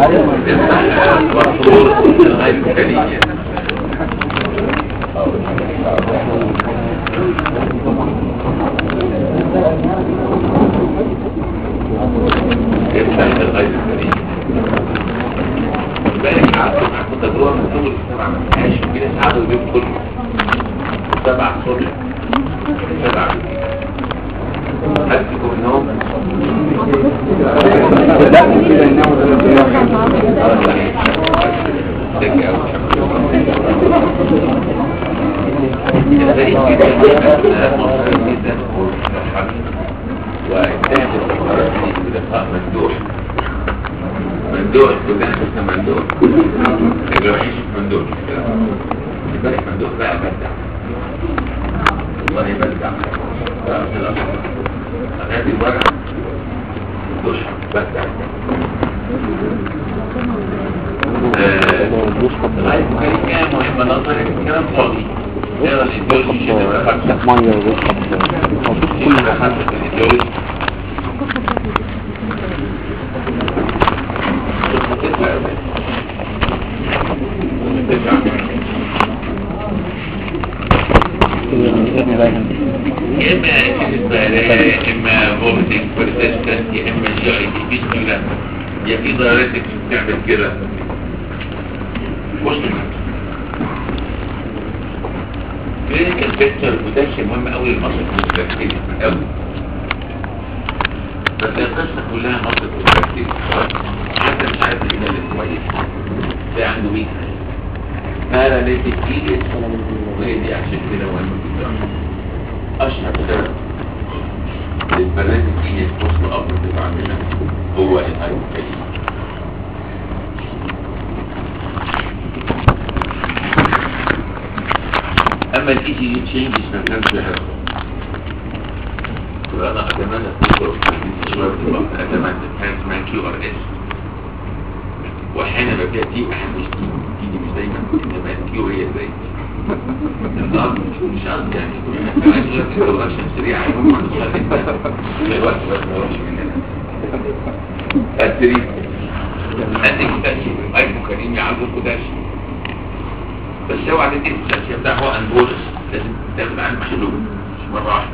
مشهور غير كريم يفتح الغير الكريم بالك عارفه معكم تجربه من اول السنه ما عملتهاش في ناس قعدوا اليوم كله سبع صبح سبع هل فيكم النوم؟ وانتهت الفقرات دي بلقاء مندوح مندوح كلنا شفنا مندوح الجراحين شوف مندوح امبارح مندوح بقى بدع والله بدع بقى في الأصل أنا هذه الورقة مندوح بدع الغاية كان مهمة نظري كلام فاضي يرى الإيديولوجي شبه خمسة ميه وبيشرب شبه خمسة في الإيديولوجي يا اما اسبالات اما فورتك برسيستنت يا اما جي اي تي فيستولا يا في دايرتك بتعمل كده وصل كلينيكال بيكتشر بوتنشال مهم قوي للمصل كونتراكتيلي قوي بس القصه كلها مصل كونتراكتيلي حتى مش عارف يتكلم كويس تلاقي عنده ويكنس باراليتيك ايديس وهي دي عشان كده مهم جدا اشهر سبب للبرنامج دي الفصل اب بتاعنا هو الهايبوكاليميا اما الاي جي دي تشينجز ما كانش هذا انا اتمنى تذكر شويه في الوقت اتمنى كان اسمها كيو ار اس واحيانا ببقى تي واحد مش تي تيجي مش دايما انما الكيو هي زي النهارده مش مش قصدي يعني انا عايز اقول لك انترودكشن سريع هم عن الوقت بس ما يروحش مننا التريد اديك تاشي ايكو كريم يعرفكوا تاشي بس اوعى تدي التاشي بتاع هو انبولس لازم تاخد عنه محلول مش مره واحده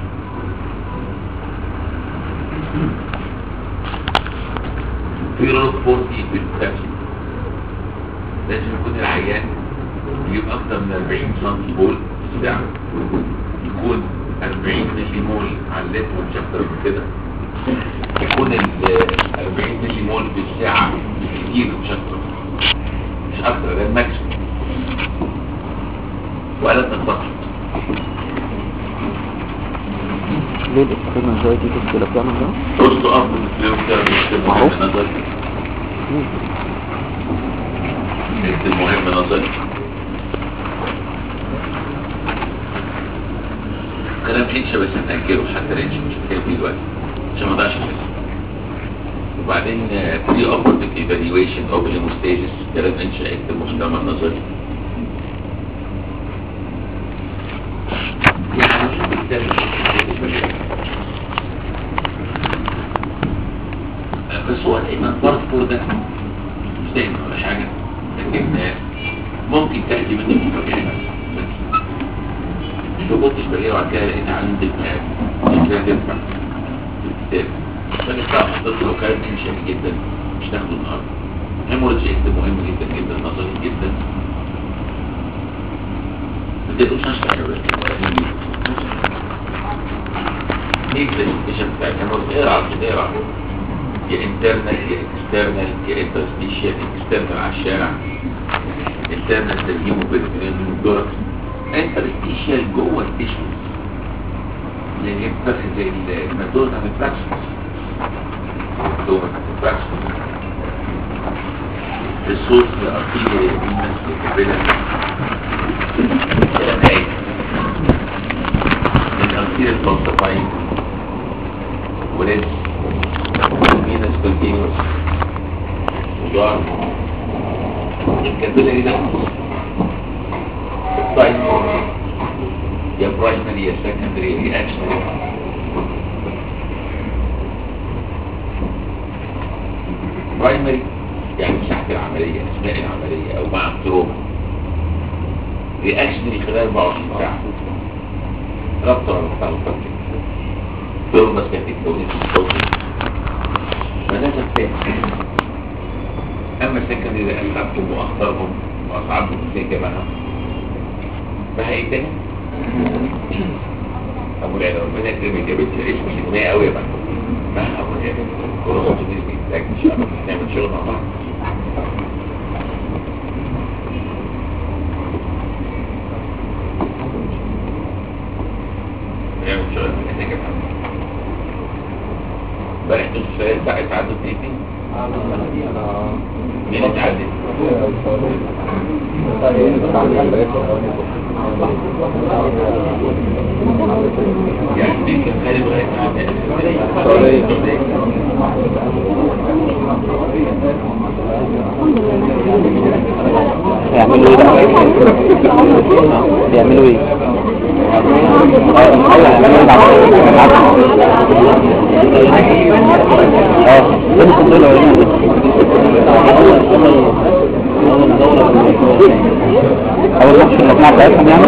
في رول فورتي في التاشي لازم يكون العيان يجيب اكتر من 40 سم بول في الساعه يكون 40 ملي مول على اللتر مش اكتر من كده يكون ال 40 ملي مول في الساعه كتير مش اكتر مش اكتر ده الماكسيموم وآلات الضغط ليه الاستخدام ازاي دي تشكيلة بتعمل ده؟ وسط اب المهم معروف. نظري المهم نظري كلام انشا بس هنأجله حتى رينش مش هتكلم فيه دلوقتي عشان ما ضيعش الفلوس وبعدين بري اوبرتيف ايفالويشن اوف هيموستاسيس كلام انشا اكتب محتمل نظري يعني شو بالتالي بس هو دايما بارت فور ده مش دايما ولا حاجة لكن ممكن تأتي منك مفاجأة بس مش ما كنتش بلاقيه وبعد كده لقيت عندك مش كده تنفع في الكتاب فانا بتاع حضرتك لو كانت شامل جدا مش تاخده النهارده هيموريدج اكتب مهم جدا جدا نظري جدا ما تقدروش اشرح يا ولاد ايه الكلاسيفيكيشن بتاع الهيموريدج اقرا على كده اقرا يا انترنال يا اكسترنال يا انترستيشيال اكسترنال على الشارع انترنال ترجيمه بالبريمين دورك انترستيشيال جوه التيشو لان هي بتفرق زي المدورة متفرقش المدورة متفرقش الصوت الارتيريا يمينس لكبرنا كلام هاي الارتيريا الفلسفين ولد فينس كونتينوس وجار الكابيلاري نقص السايت يا برايمري يا سكندري رياكشن برايمري يعني ساعة العملية أثناء العملية أو مع التروما رياكشن خلال 24 ساعة ربطة ولا مختلفة تروما كانت اتكونت في الصوت فلازم فاهم أما سكندري أسعبهم وأخطرهم وأصعبهم ازاي كمان فهيتاني أبو العلا ربنا يكرمك يا بنتي عيش مش إغنية قوي يا بنت ما أبو العلا ورسول الله بيتاك إن شاء الله نعمل شغل مع بعض نعمل شغل مع بعض امبارح نص ساعة بقى اتعدوا دقيقتين مين اتعدت؟ يعني دي كان خارج لغاية ما يعملوا ايه بقى يعملوا ايه اه فين الكنترول اول وحش المجموعة بتاعتهم يعني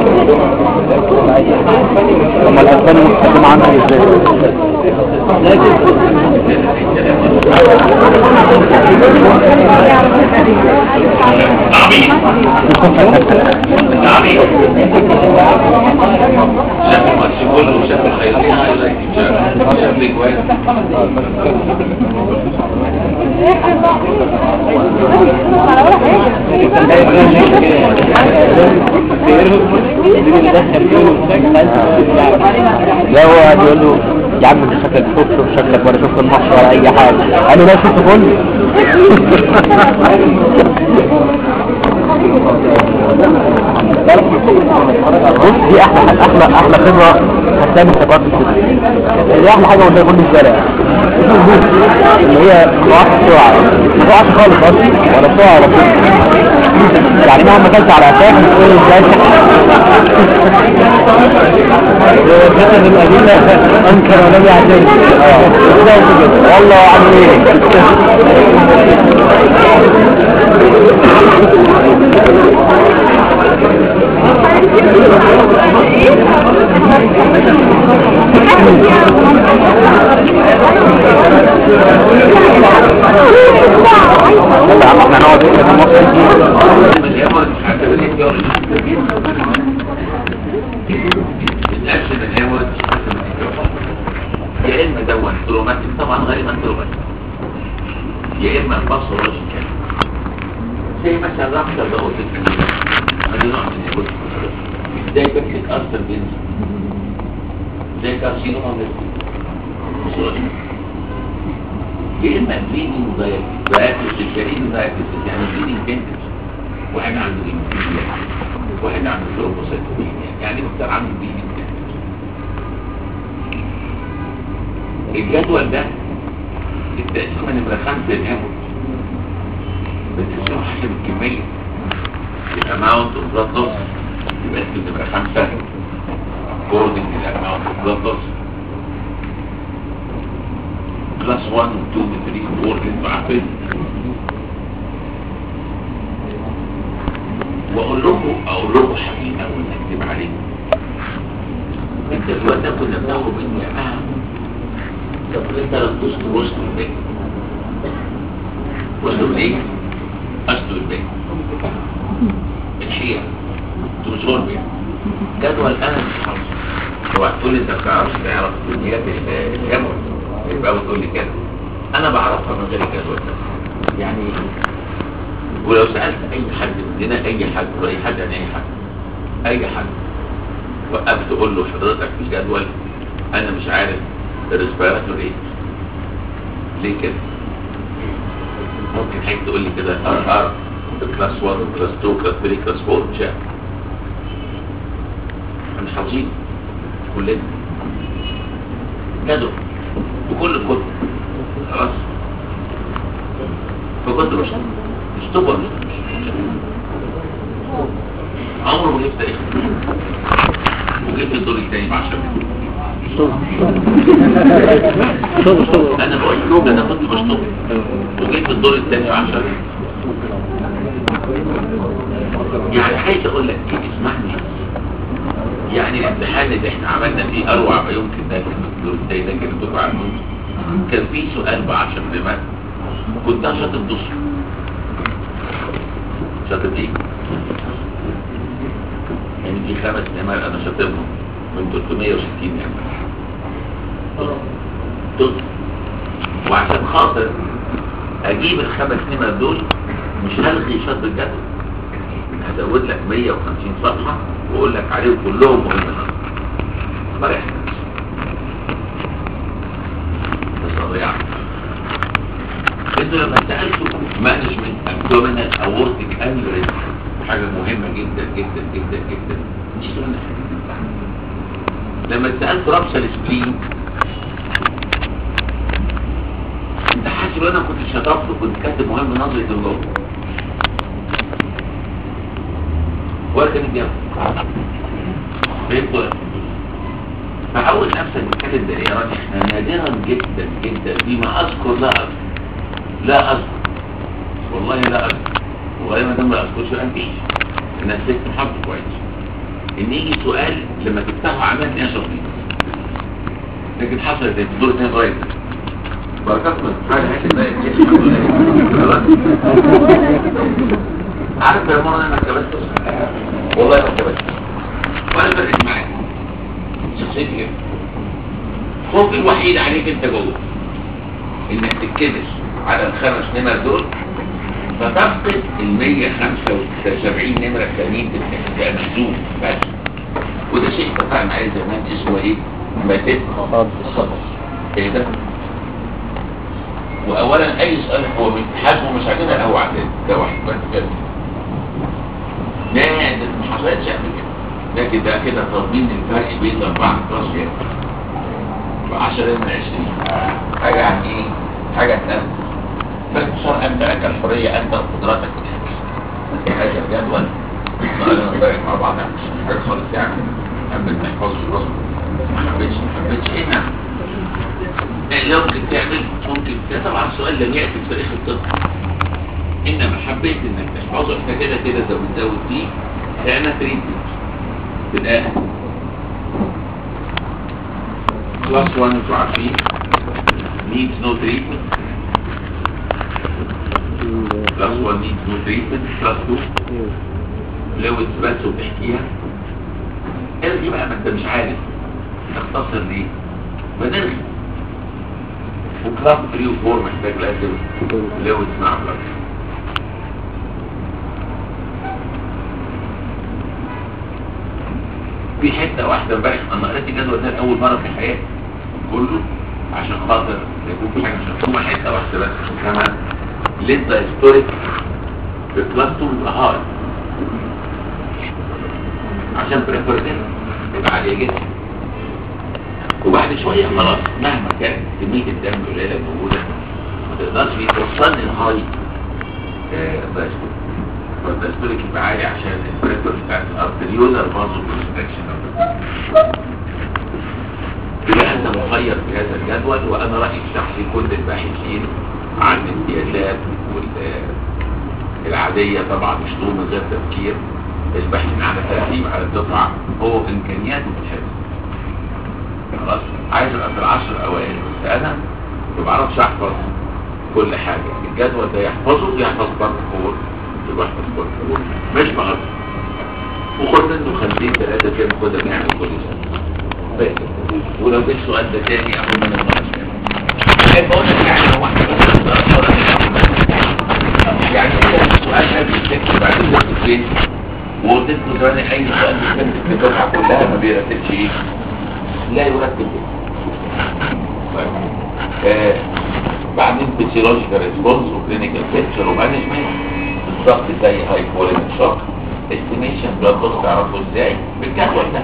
لما الاسبان مستخدمة عنها ازاي عبيط عبيط شاف الماتش كله وشاف الخيرية هايلايت شاف شاف الاجوان لا هو قاعد يقول له يا عم انت شكلك شفت وشكلك ولا شفت الماتش ولا اي حاجه قال له لا شفت كله بص دي احلى احلى احلى خبره هتلاقي من خبرات الفيزياء دي احلى حاجه قلنا كل الزرع اللي هي واحد سرعه ما تقعش خالص اصلا ولا سرعه ولا كده يعني مهما كانت على اساس تقول ازاي الكتب القديمة أنكر ولم يعترف والله عن ايه طبعا احنا نقعد كده في مصر اليمن حتى بالإنجار بتقسم الهيموريج حسب الإنجار يا إما دون تروماتيك طبعا غالبا تروماتيك يا إما باثولوجيكال زي مثلا رحمة ضغط الكلية هذا نوع من الهيموريج ازاي بكتك أرثر بنز زي كارسينوما باثولوجيكال يا اما بليدنج دايابيتس الجريمه دايابيتس يعني بليدنج بنتس واحد عنده هيموفيليا واحد عنده ثرومبوسيتومينيا يعني مختار عنده بليدنج بنتس الجدول ده التقسيمه نمره خمسه الهيموت بتقسمه حسب الكميه الاماونت اوف بلاد لوس يبقى اسم نمره خمسه according to the amount of blood loss كلاس 1 و 2 و 3 و 4 اللي عارفين واقول لكم اقول لكم حقيقه ونكتب عليكم انت الوقت ده كنا بناخد منه يا جماعه طب انت لو تذكر وسط البيت وسط الايه؟ وسط البيت الحقيقه تنصربيا جدول انا مش حافظه اوعى تقول لي انت ما بتعرفش تعرف كميات الجمل يبقى بتقول لي كده انا بعرفها من غير الجدول ده يعني ولو سألت اي حد مننا اي حد ولا اي حد عن اي حد اي حد وقفت تقول له حضرتك في جدول انا مش عارف الريسبيراتور ايه ليه كده ممكن حاجة تقول لي كده ار ار كلاس 1 كلاس 2 كلاس 3 كلاس 4 شاء احنا حافظين كلنا جدول بكل الكتب خلاص فكنت مش مش طبع مش عمره ما جبت ايه وجبت الدور الثاني ب 10 مليون شغل شغل شغل انا بقول لهم انا كنت بشطب وجيت في الدور الثاني عشر يعني عايز اقول لك ايه اسمعني يعني الامتحان اللي احنا عملنا فيه اروع ما يمكن ده كان الدور الثاني ده كان الدور عنه كان فيه سؤال ب 10 نمر كنت أنا شاطر نص شاطر ايه؟ يعني في خمس نمر انا شاطرهم من 360 نمر دول وعشان خاطر اجيب الخمس نمر دول مش هلغي شرط الجدول هزود لك 150 صفحة واقول لك عليهم كلهم مهمين فرح بس ضيعت انتوا لما سألتوا مانجمنت ابدومينال اورتيك انيوريزم حاجة مهمة جدا جدا جدا جدا نسيتوا منها لما سألت رابشة السبلين انت حاسب انا كنت شطبت وكنت كاتب مهم نظرة اللغة ولا كان الجامعة فهمت ولا فحاول نفسك بتكلم دائرات احنا نادرا جدا جدا فيما اذكر لا اذكر لا اذكر والله لا اذكر وغالبا ده ما اذكرش الان فيش الناس لسه حافظه كويس ان يجي سؤال لما تفتحه عمال تلاقيها شاطرين لكن حصلت في الدور الثاني لغايه بركات من حاجه حته ده خلاص عارف يا مرة انا ما كبستش والله ما كبستش وانا فرقت معاك شخصيتي كده خوفي الوحيد عليك انت جوه انك تتكبس على الخمس نمر دول فتفقد ال 175 نمرة التانيين تبقى محزون بس وده شيء اتفقنا عليه زمان اسمه ايه؟ ماتت الصبر ايه ده؟ واولا اي سؤال هو من حجمه مش عندنا هو عندنا ده واحد بس كده نادر ما حصلتش قبل كده لكن ده كده تضمين الفرق بين الاربعه كلاس يعني ب 10 من 20 حاجه يعني ايه؟ حاجه تنام بس بصراحه انت لك الحريه انت وقدراتك هذا الجدول انا نبارك مع بعض مش حاجه خالص يعني حبيت ما يحفظش راسه ما حبيتش ما حبيتش ايه نعم اللي ممكن تعمل ممكن كده طبعا السؤال لم يأتي في تاريخ الطب انما حبيت انك تحفظه انت كده كده ده بتزود فيه كأنها تريتمنت في الاخر كلاس 1 انتوا عارفين needs no treatment كلاس 1 needs no treatment كلاس 2 لوت بس وتحكيها ارجي بقى ما انت مش عارف تختصر ليه فنرجع وكلاس 3 و 4 محتاج لازم لوت مع بلد في حته واحده امبارح انا قريت الجدول ده لاول مره في حياتي كله عشان خاطر يكون في حاجه مفهومه حته واحده بس كمان لسه هيستوريك في كلاس 2 يبقى هاي عشان بريفرتين تبقى عاليه جدا وبعد شويه خلاص مهما كانت كميه الدم قليله موجوده ما تقدرش توصلني لهاي باشكو فالدستوريك يبقى عالي عشان البريفر بتاعت الارتريولر برضه كونستراكشن يبقى انت مخير في هذا الجدول وانا رايي الشخصي كل الباحثين عن الامتيازات والعاديه طبعا مش طول من غير تفكير الباحثين عن الترتيب على الدفعه هو امكانياته في الحفظ خلاص عايز ابقى في العشر اوائل بس انا ما بعرفش احفظ كل حاجه الجدول ده يحفظه يحفظ برضه فور يبقى يحفظ برضه فور مش بغلط وخد منه 50 3 كام خدها نعمل كل سنه بس ولو جه السؤال ده تاني اخد منه خمس كام بقول لك يعني هو احنا يعني كده السؤال ده بيتكتب بعد ست سنين وقلت له زمان اي سؤال بيتكتب في الدفعه كلها ما بيرتبش ايه لا يرتب طيب آه بعدين فيسيولوجيكال ريسبونس وكلينيكال بيكتشر ومانجمنت بالظبط زي هاي كواليتي شوك استيميشن بلاد بوست تعرفه ازاي بالجدول ده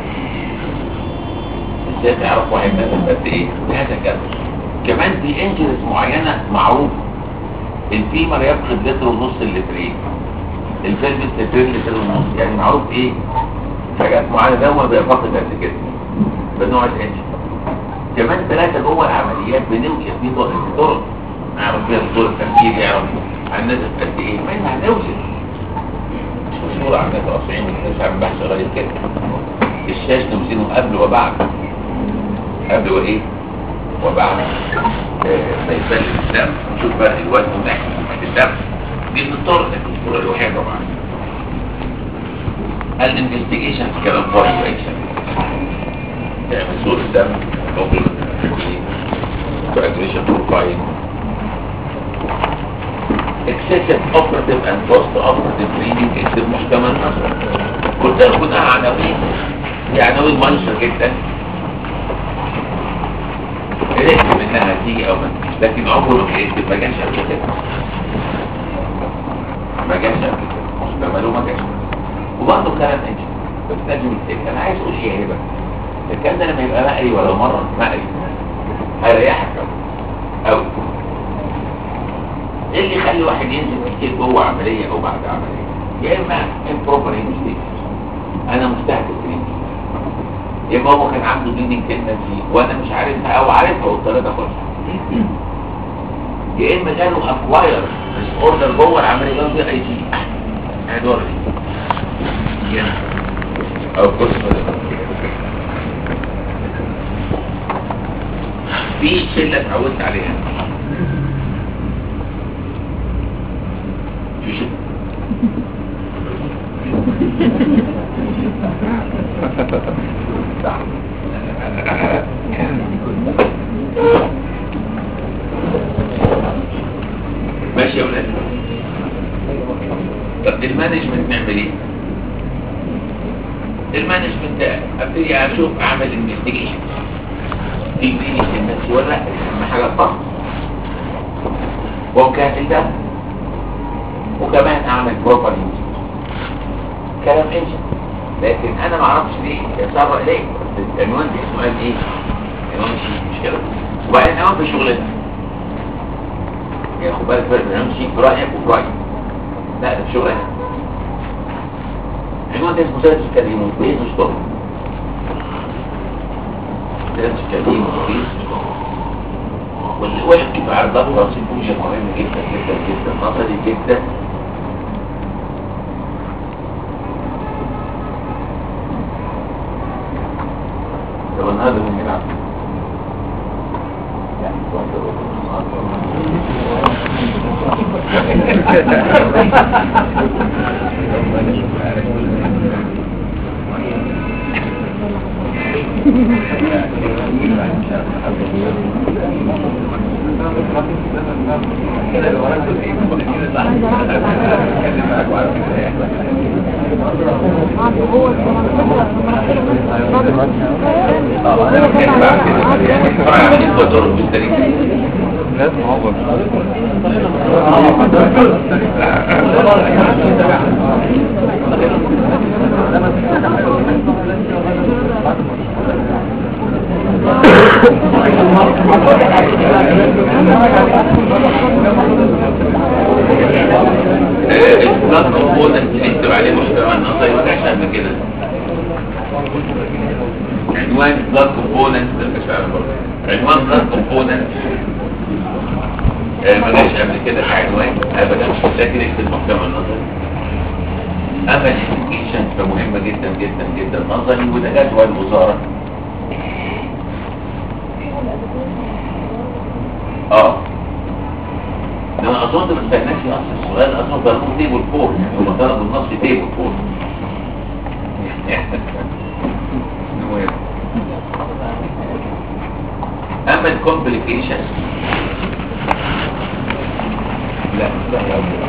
ازاي تعرف واحد مثلا قد ايه بهذا الجدول كمان في انجلز معينه معروف الفيمر يفقد لتر ونص اللترين الفيلم لترين لتر ونص يعني معروف ايه حاجات معينه ده هو بيفقد قد كده بنوع الانجل كمان ثلاثة جوه العمليات بنوجد في طرق في طرق نعرف فيها طرق التفكير يعرف الناس قد ايه منها نوجد مش مشهورة عندنا في الأصعين مش عم بحث غير كده الشاش نوزنه قبل وبعد قبل وايه وبعد آه، ما يسلم الدم نشوف بقى الوزن ونحكي في الدم دي من الطرق لكن مش الطرق الوحيدة طبعا الانفستيجيشن كلام فاضي واكشن تعمل صورة دم ممكن coagulation profile excessive operative and post operative bleeding اكتب محكمة النظر قلت له كلها عناوين هي عناوين منشر جدا قلقت منها تيجي او ما تجيش لكن عمره ما يكتب ما جاش قبل كده ما جاش قبل كده محكمة ما جاش وبرضه كلام انجل بس نجم التك انا عايز اقول ايه يا هبه الكلام ده لما يبقى مقري ولا مرة مقري هيريحك أوي ايه اللي يخلي واحد ينزل كتير جوه عملية او بعد عملية يا اما improper investigation انا مستهدف كلينيكي يا اما هو كان عنده بليدنج تندنسي وانا مش عارفها او عارفها واضطريت اخش يا اما جاله اكواير مش اوردر جوه العملية ده اي جي هدور دي او قسم في شلة اتعودت عليها في شلة ماشي يا ولاد طب المانجمنت نعمل ايه المانجمنت ده ابتدي اشوف اعمل انفستيجيشن في بيني الناس ولا اهم حاجه الضغط وكان ده وكمان اعمل بروبر كلام انشا لكن انا ما اعرفش ليه يتسرع ليه بس العنوان ده اسمه قال ايه عنوان شيء مش كده وبعدين عنوان في شغلنا يعني خد بالك فرق بين عنوان شيء في رايك وفي رايي لا ده في شغلنا عنوان ده اسمه سيرش كلمه بيز مش طبعا سيرش كلمه بيز مش طبعا والواحد كيف عارف ضغط راسي بوجه مهم جدا جدا جدا نظري جدا لو انا هذا من هنا يعني لازم هو البلاد كومبوننت نكتب عليه محتوى النظري ما كانش قبل كده عنوان بلاد كومبوننت ده مش عارف برضه عنوان بلاد كومبوننت ما جاش قبل كده كعنوان ابدا لكن اكتب محتوى النظري اما الانفكشن فمهمه جدا جدا جدا نظري وده جدول الوزاره اه ده انا اظن ما استناش اصل السؤال اظن ضربوه تيبل فور يعني هم ضربوا النص تيبل فور المهم. اما الكومبليكيشن لا لا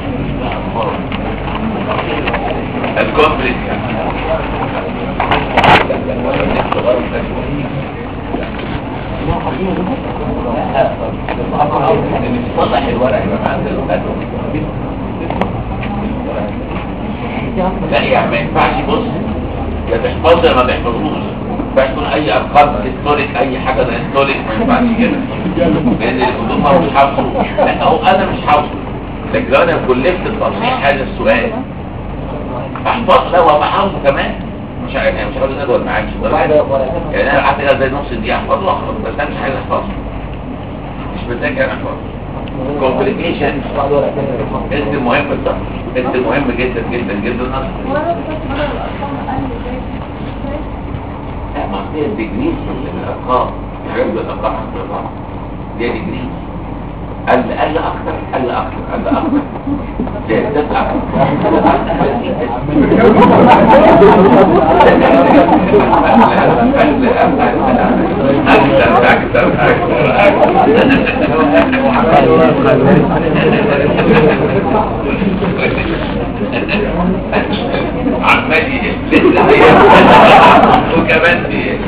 الكومبليكيشن اللي بيصلح الورق يبقى معاه لا يعني ما ينفعش بص يا تحفظ يا ما تحفظوش ما ينفعش تكون اي ارقام هيستوريك اي حاجه ده هيستوريك ما ينفعش كده لان الهدوم هو مش حافظه لا هو انا مش حافظه لكن لو انا كلفت تصحيح هذا السؤال احفظ له وابقى حافظه كمان مش عارف يعني مش عاوز ادول معاك مش وبعد درجات. ولا يعني انا قعدت كده زي نص دقيقه احفظ واخلص بس انا مش عايز احفظه مش بذاكر انا احفظه كومبليكيشن بعد ولا تاني اسم مهم صح اسم مهم جدا جدا جدا نص لا ما هي الديجريز من الارقام في حاجات بالارقام حسب الارقام دي ديجريز قل قل اكتر قل اكتر قل اكتر زاد زاد اكتر اكتر عمال لسه وكمان دي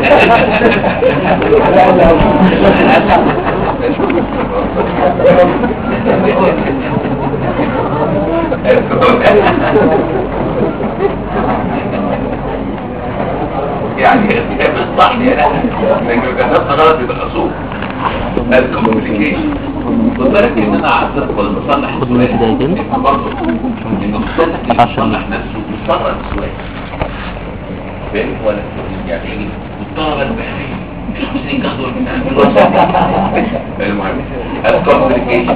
يعني بالصح يا لا لكن لو كتبت غلط يبقى اصول الكومبليكيشن خد بالك ان انا عصرت ولا بصلح خد منك دقيقتين. برضه ان مصطلح اللي بيصلح نفسه بيصلح السؤال فاهم ولا يعني ايه والطلبه البحريه عشان ياخدوا المهم الكومبليكيشن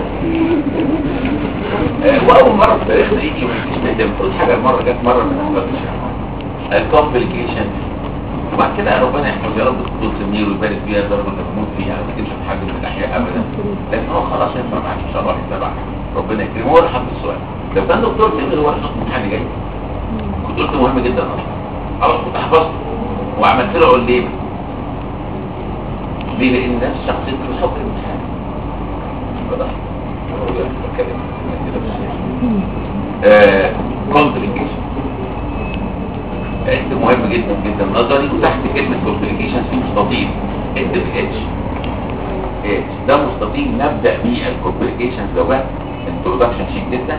واول مره في تاريخنا يجي مش المفروض حاجه المره جت مره ما حصلتش الكومبليكيشن وبعد كده ربنا يحفظ يا رب تدخل سمير ويبارك فيها درجه تموت فيها ما تمشي في حاجه من الاحياء ابدا لكن هو خلاص ينفع معاك ان شاء الله يتبع ربنا يكرمه هو اللي حط السؤال لو كان دكتور سمير هو اللي حط الامتحان جاي كنت قلت مهم جدا اصلا خلاص كنت حفظته وعملت له علم ليه لان الناس شخصيته بتحط الامتحان واضح هو ده بتكلم كومبليكيشن اسم مهم جدا جدا نظري وتحت كلمة كومبليكيشن في مستطيل اكتب اتش اتش ده مستطيل نبدأ بيه الكومبليكيشن دوت انترودكشن شيك جدا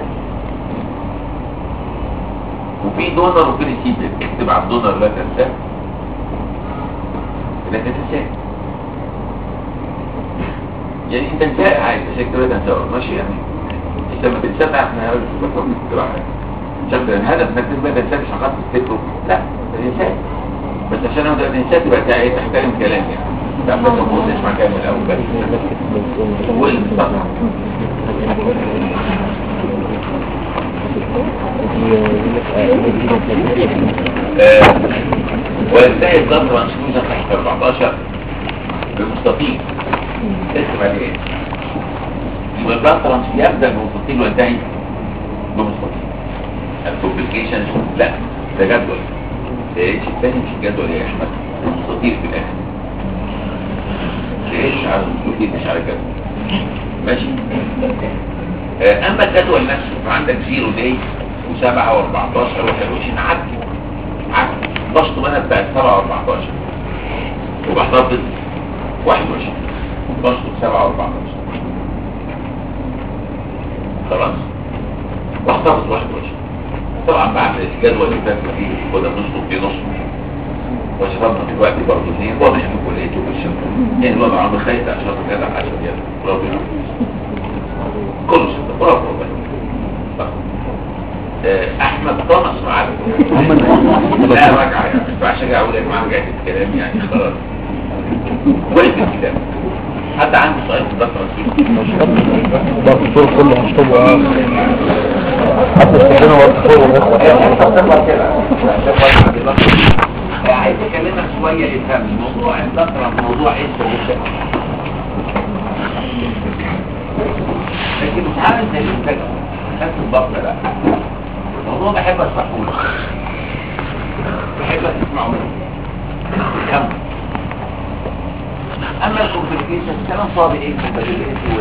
وفي دونر وفي ريسيفر اكتب على الدونر لا تنساه لا تنساه يعني انت انساه عادي بس اكتب لا تنساه ماشي يعني انت لما تنساه احنا هنعمل في الكتاب شفت الهدف انك تبقى تنساه مش هخاف تفتكره لا الانسان بس عشان ابدا الانسان تبقى تع- تحترم كلامي يعني تعرف بس ما تسمع كلام الاول بس هو اللي مستطلع آه، وازاي الضغط منشوزة تحت 14 بمستطيل اسم عليه يبقى الضغط يبدأ بمستطيل وينتهي بمستطيل الكومبليكيشن لا ده جدول ايش الثاني مش جدول يا احمد مستطيل في الاخر ايش على المستطيل مش على جدول ماشي آه، اما الجدول نفسه فعندك زيرو داي و7 و14 و21 عدي عدي بسطوا منها بتاعت 7 و14 وبحتفظ 21 بسطوا 7 و14 خلاص واحتفظ 21 طبعا بعد الجدول اللي فات فيه وده نصه في نص وشربنا دلوقتي برضه اثنين واضح ان كليته بالشمس يعني الوضع عم خايف عشان كده 10 دقايق برافو يا عم. كله شطة برافو والله صح. آه، احمد طمس معاك لا رجع يعني ما ينفعش اجي اقول لك معاه رجعت الكلام يعني خلاص وقف الكلام حد عنده سؤال في الدكتور ده الدكتور كله هشطبه حتى السكينة والدكتور عايز اكلمك شويه افهم الموضوع الدكتور موضوع ايه لكن مش عامل زي اللي انت خدت الضغط لا الموضوع بحب اشرحه لك بحب تسمعه مني كمل اما الكومبليكيشن كلام فاضي ايه الكومبليكيشن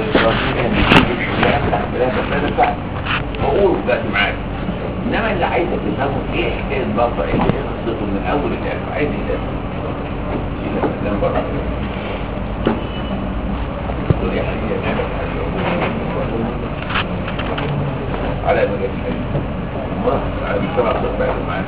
والكلام بقول دلوقتي معاك انما اللي عايزك تفهمه ايه حكايه الضغط ايه ايه قصته من اول للاخر عايز ايه شيل الكلام بره دول يا حبيبي نعمل على ما جت على بسرعه الصوت بقى معاك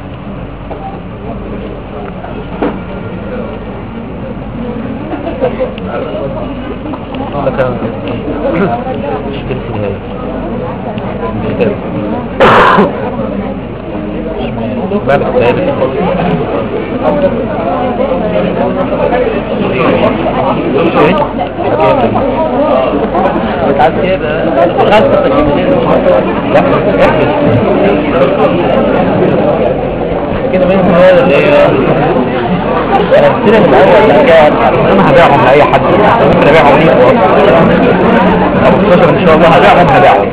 ده كان مشكلة الهاي مشكلة بقى الثالث بتعال كده خمسة كده مين هو اللي هي انا بشتري من الاول الحكايه انا هبيعهم لاي حد ممكن ابيعهم ليك اصلا 15 ان شاء الله هبيعهم هبيعهم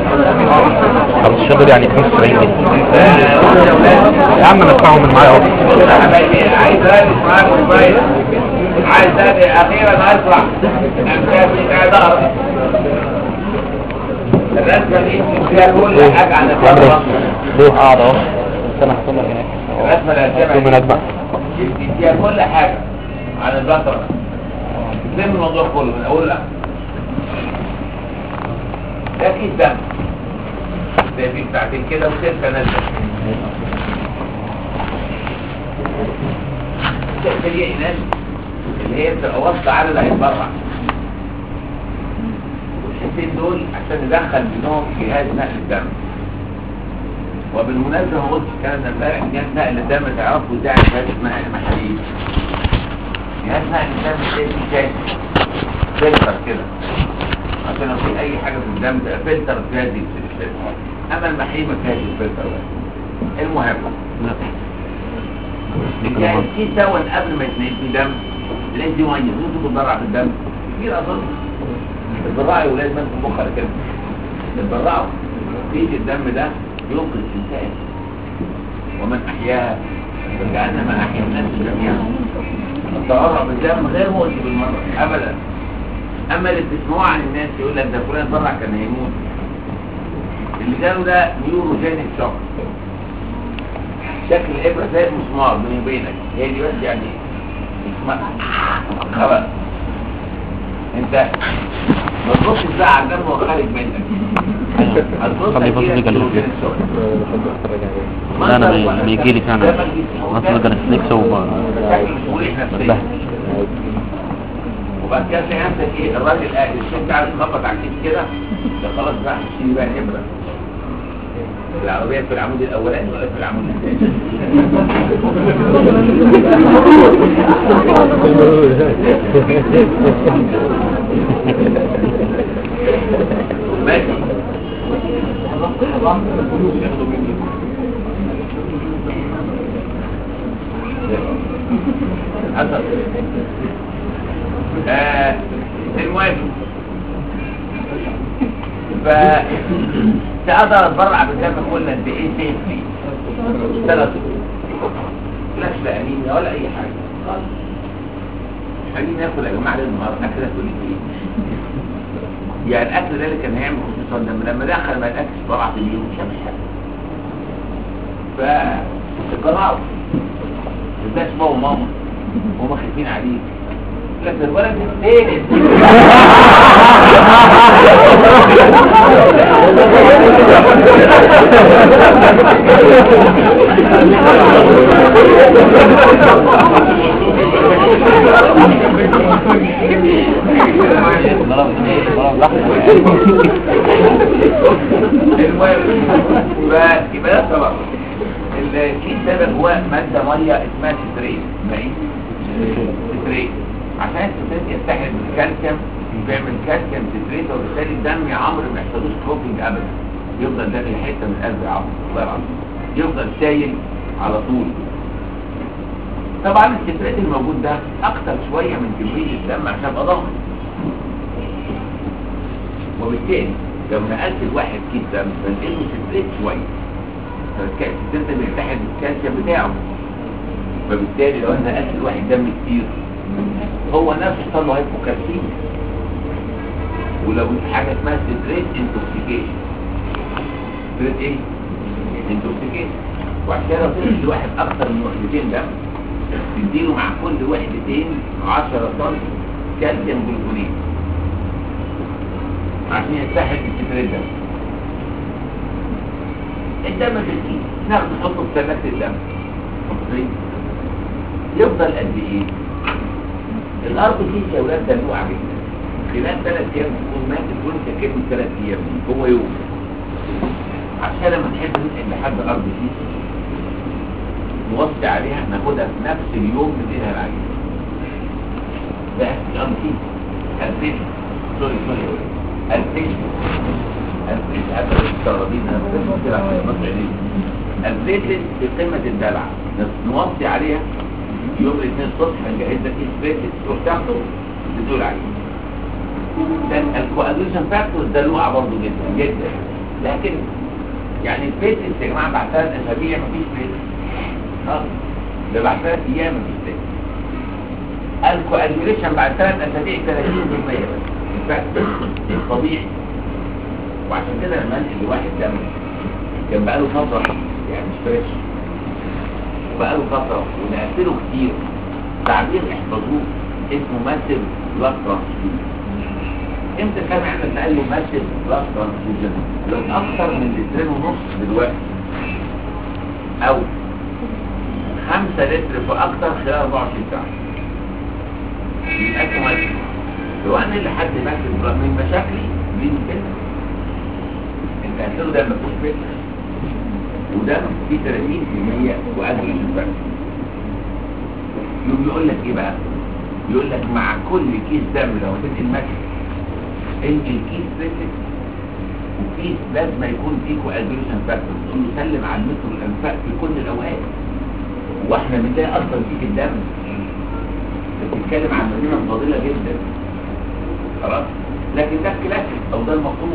15 دول يعني 75 جنيه يا عم انا ادفعهم من معايا اهو عايز ارقص معاك كويس عايز ادي اخيرا اسرع امشي قاعد اقرا الرسمه دي فيها كل حاجه عن عامل ايه؟ الفرق ليه قاعد اهو بس انا هحصل لك هناك الرسمه اللي يوم هتبقى هناك بقى دي فيها كل حاجه عن البقره زي الموضوع كله من اوله لاخره ده كيس دم ده في بتاعتين كده وسلكه نازله السلكه دي عينات اللي هي بتبقى واصله على اللي هيتبرع والحتتين دول عشان ندخل بينهم جهاز نقل الدم وبالمناسبة ما قلتش الكلام ده امبارح جهاز نقل الدم تعرفوا ازاي على جهاز اسمها المحاليل جهاز نقل الدم ده فيه شاشة فلتر كده عشان لو في اي حاجة في الدم تبقى فلتر جهاز يكسر الفلتر اما المحاليل ما فيهاش الفلتر ده المهم يعني الكيس ده قبل ما يتنقل فيه دم تلاقي دي ميه انتوا بتضرع في الدم كتير اظن البراعي ولاد ما انتوا مخ على كده البراعي كيس الدم ده ينقذ الانسان ومن احياها فكانما احيا الناس جميعا التبرع بالدم غير مؤذي بالمره ابدا اما اللي بتسمعوه عن الناس يقول لك ده فلان اتبرع كان هيموت اللي جاله ده نيوروجينيك شوك شكل الابره زي المسمار بيني وبينك هي دي بس يعني اسمها خلاص انت ما تبصش بقى على الدم وهو خارج منك هتبص خلي بص هتجيلك لي جنب نيوروجينيك شوك. لا انا بي- بيجي لي فعلا اصل كان سنيكس وب شكل مريح نفسيا بتبهدل وبعد كده تلاقي نفسك ايه الراجل قاعد الست قاعد تخبط على الكيس كده ده خلاص بقى هتشيل بقى الابره في العربيه في العمود الاولاني ولا في العمود الثاني ماشي حصل آه المهم ف تقدر اتبرع بالدم كل قد ايه سيفتي ثلاث لا لا انيميا ولا اي حاجه خالص مش عايزين ناكل يا جماعه ليل النهار اكل تقول لي ايه يعني الاكل ده اللي كان هيعمل خصوصا لما لما دخل ما الاكل طلعت اليوم مش عامل حاجه ف الجراوي ازاي بابا وماما وهم خايفين عليك لك ده الولد الثاني المهم فيبقى ده سبب الكيس ده جواه ماده ميه اسمها ستريت ماء ستريت عشان الستريت يتحد بالكالسيوم بيعمل كالسيوم ستريت وبالتالي الدم يا عمرو ما يحصلوش كروبنج ابدا يفضل ده في حته من قلب يا عمرو الله يرحمه يفضل سايل على طول طبعا الستريت الموجود ده اكتر شويه من كميه الدم عشان ابقى ضامن وبالتالي لو نقلت الواحد كيس دم بنقله ستريت شويه فالستريت بيتحد بالكالسيوم بتاعه فبالتالي لو انا نقلت الواحد دم كتير هو نفسه صار له هايبوكالسيميا ولو حاجه اسمها ستريت انتوكسيكيشن ستريت ايه؟ انتوكسيكيشن وعشان لو تدي الواحد اكتر من وحدتين دم تديله مع كل وحدتين 10 طن كالسيوم جلوكونيت عشان يتحد بالستريت ده الدم في الكيس ناخده نحطه في ثلاجة الدم مبسوطين يفضل قد ايه الارض دي يا ولاد دلوعه جدا خلال ثلاث ايام تكون ماتت وانت كلمه ثلاث ايام دي هو يوم عشان لما تحب ننقل لحد ارض دي نوصي عليها ناخدها في نفس اليوم نديها العيان ده الأمر فيه البيشن سوري سوري البيشن البيشن حتى لو تستغربين انا بس كده عشان مصر عينيه البيشن في قمة الدلع نوصي عليها يوم الاثنين الصبح هنجهز لك ايه سبيسز تروح تاخده تدول عليه ده الكواديشن فاكتور ده له برضه جدا جدا لكن يعني البيسز يا جماعه بعد ثلاث اسابيع مفيش بيسز خالص ده بعد ثلاث ايام مفيش بيسز الكواديوليشن بعد ثلاث اسابيع 30% بس الفاكتور الطبيعي وعشان كده لما انقل لواحد دم كان بقاله فتره يعني مش فريش وبقاله فتره ونقفله كتير تعبير احفظوه اسمه ماسيف بلاد ترانسفيوجن امتى كان عندنا نقل له ماسيف بلاد ترانسفيوجن لو اكثر من لترين ونص دلوقتي او 5 لتر فاكثر خلال 24 ساعه يبقى اسمه ماسيف لو انا اللي حد ماسيف بلاد من مشاكلي مين كده انت هتقول ده ما فيهوش فكره وده فيه 30% واجريشن فاكتور يقوم يقول لك ايه بقى يقول لك مع كل كيس دم لو هتنقل ماشي انقل كيس بيسك وكيس لازم يكون فيه كواجريشن فاكتور تقول له سلم على المتر الانفاق في كل الاوقات واحنا بنلاقي اصلا فيه في الدم انت بتتكلم عن مدينه فاضله جدا خلاص لكن ده الكلاسيك او ده المطلوب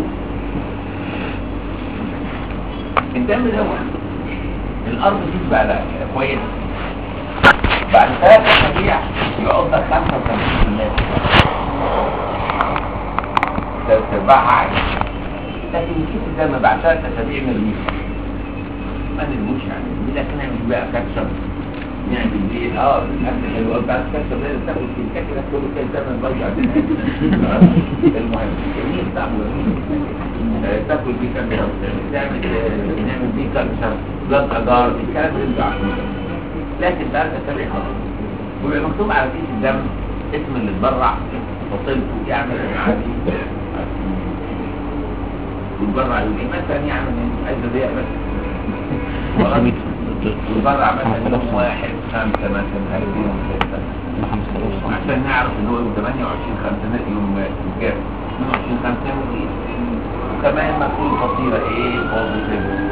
الدم ده الارض دي بقى لا كويس بعد ثلاث اسابيع يقعد لك 55% ثلاث ارباعها عادي لكن الكيس الدم بعد ثلاث اسابيع نرميه ما نرموش يعني لكن نعمل بقى كاتشب نعمل بيه اه الاكل حلو قوي بعد الكاتشب لازم تاكل كيكه كده تقول له كده دم ضيع المهم جميل طعمه جميل تاكل بيه كاتشب تعمل نعمل بيه كاتشب بلاد اجار الكلام اللي انتوا عارفينه لكن بعد اسابيع خلاص ويبقى مكتوب على كيس الدم اسم اللي اتبرع فصيلته يعمل عادي ويتبرع يقول مثلا يعمل عايز ضيق بس خلاص ويتبرع مثلا يوم واحد خمسة مثلا هيديهم ستة عشان نعرف ان هو يوم 28 خمسة يوم كام 22 خمسة يوم ايه وكمان مكتوب فصيلة ايه بوزيتيف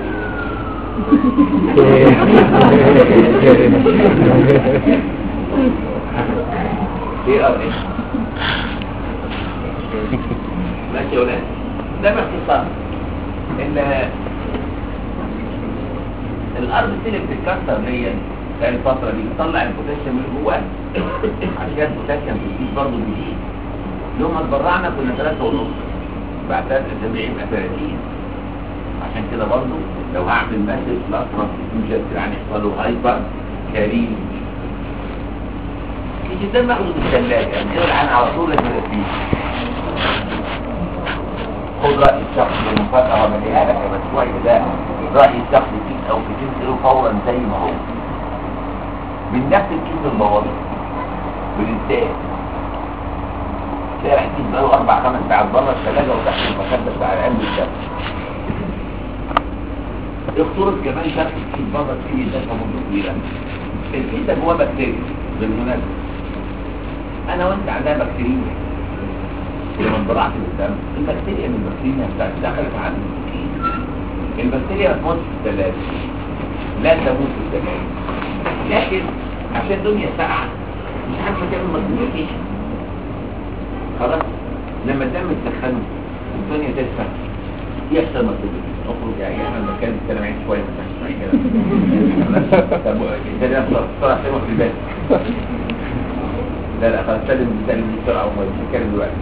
ايه ار ايش ماشي يا ولاد ده باختصار ان الارض دي اللي بتتكسر دي في الفتره دي بتطلع البوتاسيوم اللي جواه عشان البوتاسيوم بيزيد برضه بيزيد يوم ما اتبرعنا كنا 3 ونص بعد ثلاث اسابيع يبقى 30 عشان كده برضه لو هعمل مسج لاطرف يوجد يعني يحصل له هايبر كريم يجي الدم اخده من الثلاجه يعني كده العين على طول لازم يبقى فيه خد راي الشخص المفاجاه ومليها لك بس شويه ده راي الشخص فيك او في تنزله فورا زي ما هو من نفس الكيس المباضي بالانتهاء تلاقي الكيس بقاله اربع خمس ساعات بره الثلاجه وتحت المخده بتاع العلم الدم اخترت كمان شكل الكيس بره فيه ده موضوع كبيره الكيس ده جواه بكتيريا بالمناسبه انا وانت عندها بكتيريا لما انطلعت للدم البكتيريا من البكتيريا بتاعت دخلت عند الكيس البكتيريا ما تموتش في الثلاجه لا تموت في الثلاجه لكن عشان الدنيا ساقعه مش عارفه تعمل مالتيبيكيشن خلاص لما الدم تسخنه والدنيا تدفى يحصل مالتيبيكيشن اخرج يا ايام المكان الكلام عين شويه ما تسمعي كلام طب انت ده بسرعه سيبك في البيت لا لا خلاص سلم سلم بسرعه وما تتكلم دلوقتي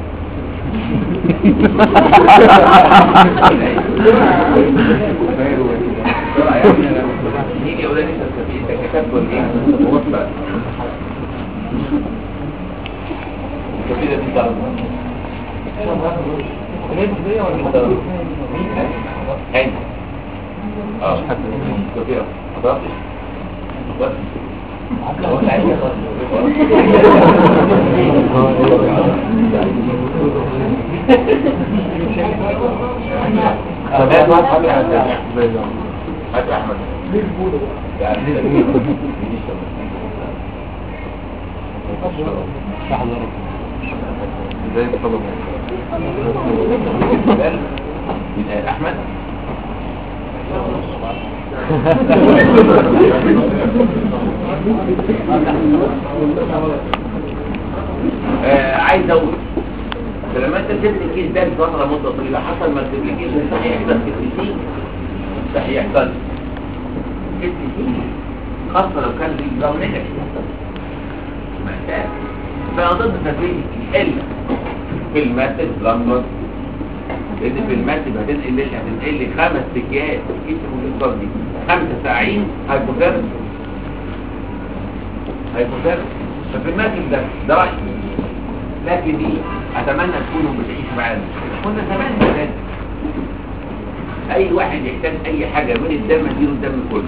نيجي اقول لك انت كتبت ولا ايه وصفه الكفيله دي درجه هاي اه كفيله خلاص بس هات احمد ازاي تفضل احمد آه عايز اقول فلما انت سبت الكيس ده لفتره مده طويله حصل ما تسيبلكيش مستحيل يحصل كتسين مستحيل يحصل كتسين خاصه لو كان في نظام نيجاتيف مأساة فانا ضد تفريج الا في الماسك لندن لان في الماسك هتنقل لي هتنقل لي خمس سجاد كيس الكوليسترول دي خمسه ساعين هايبوثيرمي هايبوثيرمي ففي الماسك ده ده رايي لكن دي اتمنى تكونوا بتعيشوا معانا كنا زمان زمان اي واحد يحتاج اي حاجه من الدم اديله الدم كله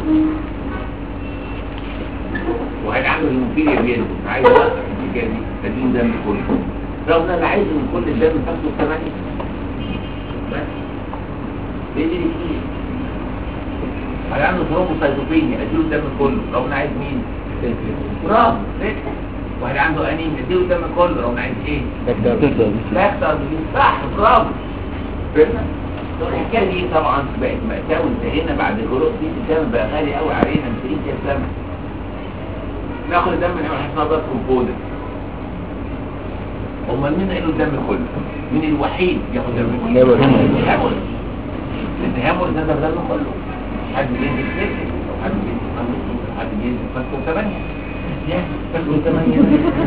وهيبقى عنده هيموفيليا بيده عايز اوقف الحكايه دي اديله الدم كله رغم ان انا عايز من كل الدم تاخده ثمانيه بس ليه دي كتير هيبقى عنده ثرومبوسايتوبينيا اديله الدم كله رغم ان انا عايز مين؟ برافو ريت واحد عنده انيميا اديله الدم كله رغم ان انا عايز ايه؟ لا اكتر من صح برافو فهمنا؟ طب الحكايه دي طبعا بقت مأساة وانتهينا بعد جروب دي الدم بقى غالي قوي علينا 200 سنه ناخد الدم نعمل حاجه اسمها بلاد كومبوننت امال مين قالوا الدم كله؟ مين الوحيد ياخد دم كله؟ هامور لان هامور ده الدم كله حد بينزل سلسل او حد بينزل خمس او حد بينزل فاسكو ثمانيه يا فاسكو ثمانيه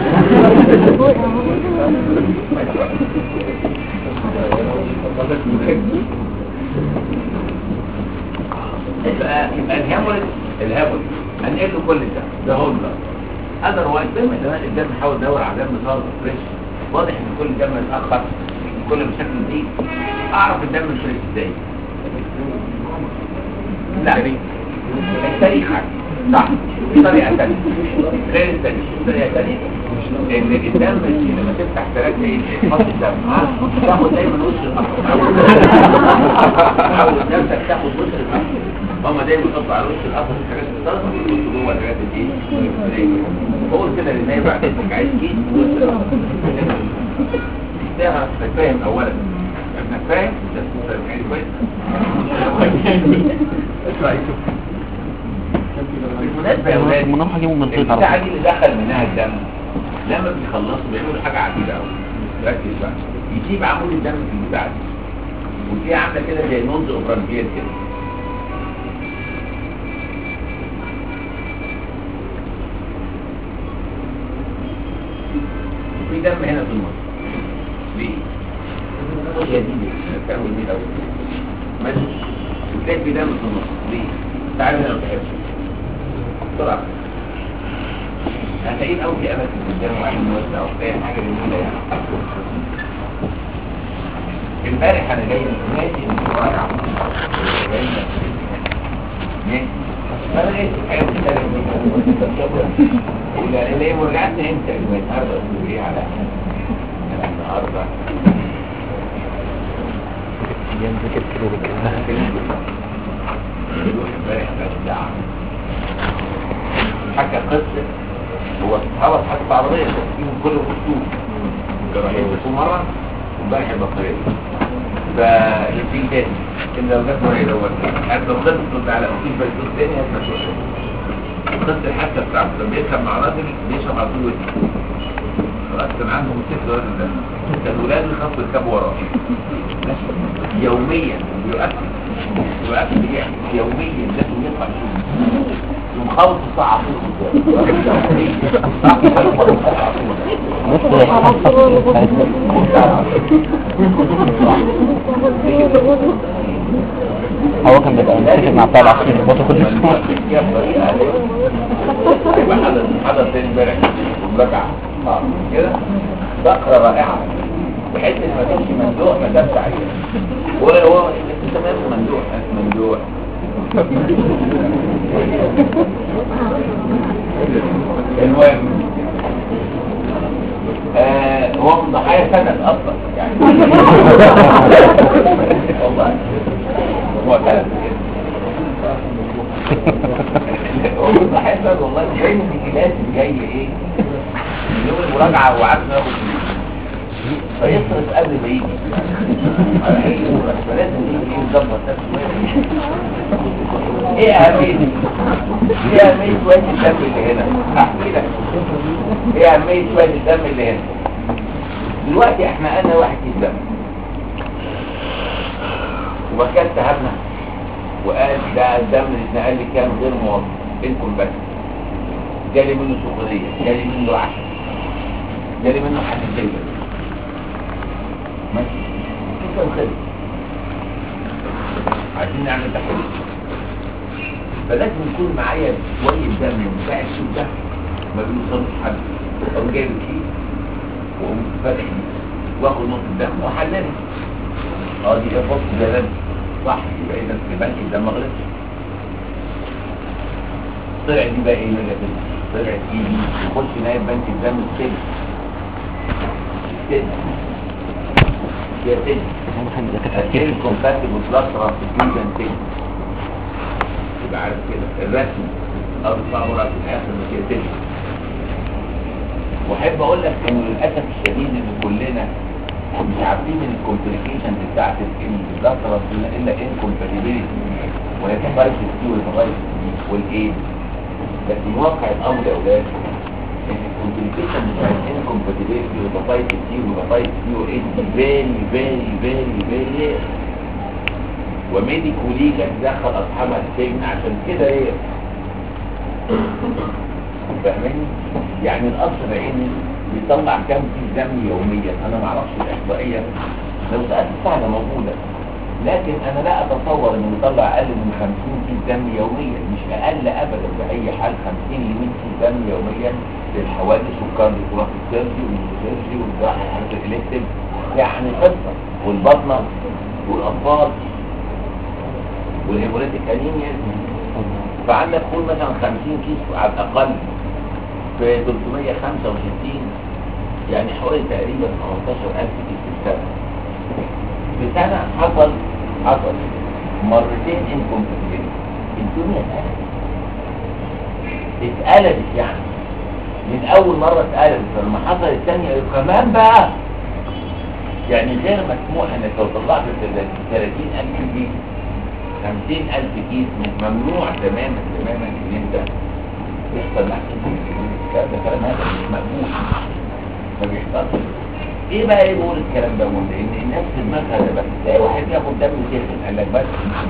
يبقى يبقى الهاموريج الهاموريج هنقل له كل ده ده هو ده اذروايز دايما زمان الدم حاول يدور على دم صار فريش واضح ان كل دم اتاخر كل بشكل جديد اعرف الدم الفريش ازاي لا التاريخ صح في طريقه ثانيه غير التاريخ في طريقه ثانيه لان الدم لما تفتح ثلاثة ايه تحط الدم ها تاخد دايما وش الاخر حاول نفسك تاخد وش الاخر هما دايما يحطوا على وش الاخر الحاجات الصلصه ويحطوا جوه الحاجات الايه قول كده للنايب بعد انك عايز كيس وش الاخر ده انك فاهم اولا انك فاهم ده يعني كويس بالمناسبة يا ولاد المنام هجيبه من الخيط على البتاعة طول دي اللي دخل منها الدم لما بيخلصوا بيعملوا حاجة عجيبة قوي ركز بقى يجيب عمود الدم في البتاعة دي ودي عاملة كده زي نونز اوبرانبيل كده وفي دم هنا في النص ليه؟ هي دي بتعمل دي الأول ماشي وتلاقي في دم في النص ليه؟ تعالى هنا لو تحب بسرعة هتلاقيه الأول في أماكن قدام واحد موسع وتلاقي حاجة جميلة يعني امبارح أنا جاي ماشي من الشوارع جاي ماشي فأنا لقيت الحياة بتتكلم اللي اللي ورجعتني أنت النهاردة تقول إيه على على النهاردة يمسك الكلوريك يروح امبارح بقى الساعة حكى قصة هو خبط حادثة عربية فيهم كل الخطوط كانوا هيلبسوا مرة وامبارح البطارية فالفيل تاني ان لو جت مرة يدور حتى لو خلصت على أكيد بيدوس تاني هتبقى شوية قصة الحادثة بتاعته لما يركب مع راجل بيشرب على طول وجهه خلاص كان عنده موتوسيكل الراجل ده كان ولاده يخافوا يركبوا وراه ماشي يوميا بيؤكد يؤكد يعني يوميا لازم يطلع يشوف يوم خلص ساعة هو كان بيبقى متفق مع بتاع العصير البطل كل اسبوع حدث حدث تاني امبارح ومراجعة اه كده فقرة رائعة بحيث ان ما تمشي مندوح ما دامش عليها هو هو انت تمام مندوح انت مندوح المهم آه هو من ضحايا سند اصلا يعني والله هو سند كده والله حسن والله جاي من الجلاس جاي ايه من يوم المراجعة وعارف انه ياخد فلوس. فيصرف قبل ما يجي على ايه فلازم يجي يظبط نفسه ايه اهمية ايه اهمية شوية الدم اللي هنا احكي لك ايه اهمية شوية الدم اللي هنا دلوقتي احنا انا واحد كيس دم وكلت هبنا وقال ده الدم اللي اتنقل لي كان غير موظف انكم بس جالي منه سخونية جالي منه عشاء جالي منه حساسية ماشي كده وخلص عايزين نعمل تحليل فلازم يكون معايا شوية دم بتاع الشيء ده ما بيوصلش حد أقوم جايب الكيس وأقوم فاتح كيس واخد نقطة دم وأحللها اه دي فوق جلال صح يبقى اذا في بنك الدم ما غلطش طلع دي بقى ايه نيجاتيف طلعت ايه دي يخش نايب بنك الدم السجن السجن يا سجن السجن كومباتبل بلس ترانسفيوجن سجن يبقى عارف كده الرسم او الصورة في الاخر مش هي سجن واحب اقول لك انه للاسف الشديد ان كلنا مش عارفين ان الكومبليكيشن بتاعت الدكتور الا انكومباتيبيليتي وهي تغير السي وتغير والايه لكن واقع الامر يا اولاد ان الكومبليكيشن بتاعت انكومباتيبيليتي وبطايت السي وبطايت السي وايه فيري فيري فيري فيري وميديكو ليجا دخل اصحابها السجن عشان كده ايه فاهماني يعني القصر العيني بيطلع كام كيس دم يوميا انا ما اعرفش الاحصائيه لو سالت سهله موجوده لكن انا لا اتصور انه بيطلع اقل من 50 كيس دم يوميا مش اقل ابدا باي حال 50 ل 100 كيس دم يوميا للحوادث والكارديوجراف السيرجي والسيرجي والجراحه الحاجات الالكتيف يعني قصه والبطنه والاطفال والهيموليتيك انيميا فعندك قول مثلا 50 كيس على الاقل في 365 يعني حوالي تقريبا 15000 كيس في السنة في سنة حصل حصل مرتين انكمبتبلين الدنيا اتقلبت اتقلبت يعني من اول مرة اتقلبت فلما حصل الثانية كمان بقى يعني غير مسموح انك لو طلعت 30000 كيس 50000 كيس ممنوع تماما تماما ان انت يحصل معك ده كلام هذا مش مقبول ما بيحصلش ايه بقى ايه بقول الكلام ده لان الناس في دماغها ده بس تلاقي واحد ياخد دم سيرفن قال لك بس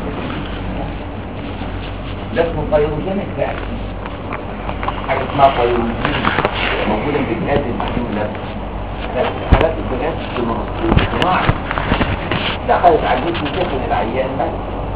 ده اسمه بايروجينيك رياكشن حاجه اسمها بايروجين موجوده في الجهاز الجسم ده حالات الجهاز الصناعي دخلت على الجسم سيرفن العيان بس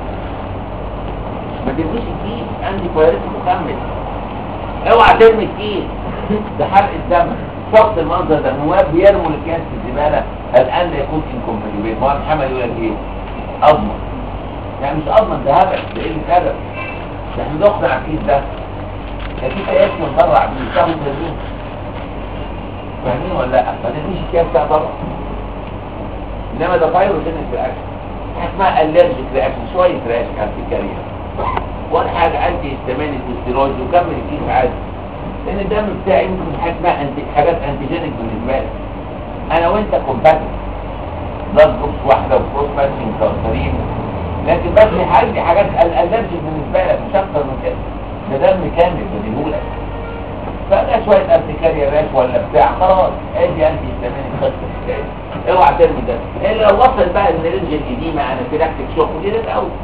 ما ترميش الكيس عندي بايروجين مكمل اوعى ترمي الكيس ده حرق الدم شخص المنظر ده النواب بيرموا الكيس في الزباله الان لا يكون انكمبليبيت ما محمد يقول لك ايه اضمن يعني مش اضمن ده هبل ده ايه الهبل ده احنا نقنع الكيس ده ده في كيس متبرع بيه تاخد ترميه فاهمين ولا لا ما ترميش الكيس ده طبعا انما ده بايروجينيك رياكشن اسمها الرجيك رياكشن شويه رياكشن ارتكاريه ولا حاجه عندي استماني تستيرويد وكمل الكيس عادي لان الدم بتاعي ممكن حاجات اسمها انتي حاجات انتيجينيك بالنسبه لي انا وانت كومباتبل بلاد جروبس واحده وكروس ماتشنج كارترين لكن بس عندي حاجات الالرجي بالنسبه لك مش اكتر من كده ده دم كامل بديهولك فده شويه ارتكاريا راش ولا بتاع خلاص ادي انتي استماني خلصت الحكايه اوعى ترمي ده الا لو وصل بقى ان رينج القديمه انا فيلاكتيك شوك دي ده قوي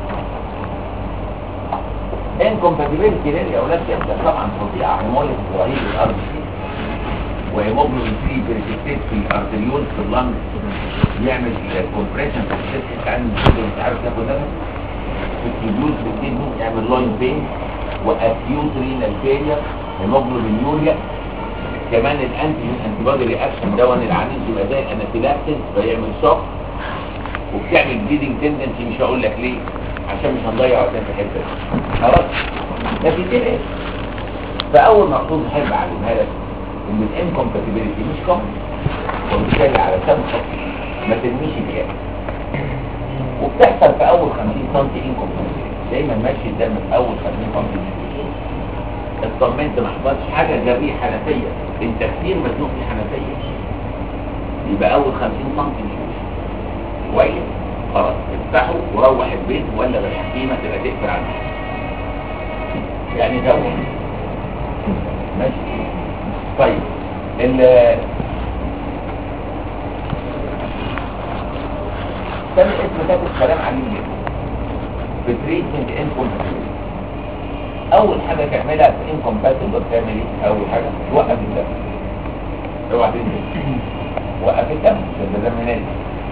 انكومباتيبيلتي ليه يا اولاد يبدا طبعا فظيعه هيموليز رهيب الارض وهيموجلوبين 3 بريسكتيت في الارتريول في اللنج يعمل كومبريشن في الجسم انت عندك كده مش عارف تاخد نفس الكيبيوز بالكيدني يعمل لاين بين واكيوت رينال فيلير هيموجلوبين يوريا كمان الانتي انتي بودي رياكشن ده العنيد يبقى زي الانافيلاكسيس فيعمل شوك وبتعمل بليدنج تندنسي مش هقول لك ليه عشان مش هنضيع وقتنا في الحته دي خلاص لكن ايه ايه فاول مقصود احب اعلمها لك ان الانكومباتيبيليتي مش كومن وبالتالي على سبب ما ترميش الكلام وبتحصل في اول 50 سم انكومباتيبيليتي دايما ماشي الدم في اول 50 سم اطمنت ما حصلش حاجه جريح حنفيه انت كتير مزنوق في حنفيه يبقى اول 50 سم نشوف كويس خلاص افتحه وروح البيت ولا بالحكيمه تبقى تقفل على البيت. يعني ده ماشي طيب ال تاني اسم كاتب كلام عجيب جدا في تريتمنت انكومباتيبل اول حاجه تعملها في انكومباتيبل بتعمل ايه اول حاجه توقف الدم اوعى تنزل وقف الدم عشان ده دم نازل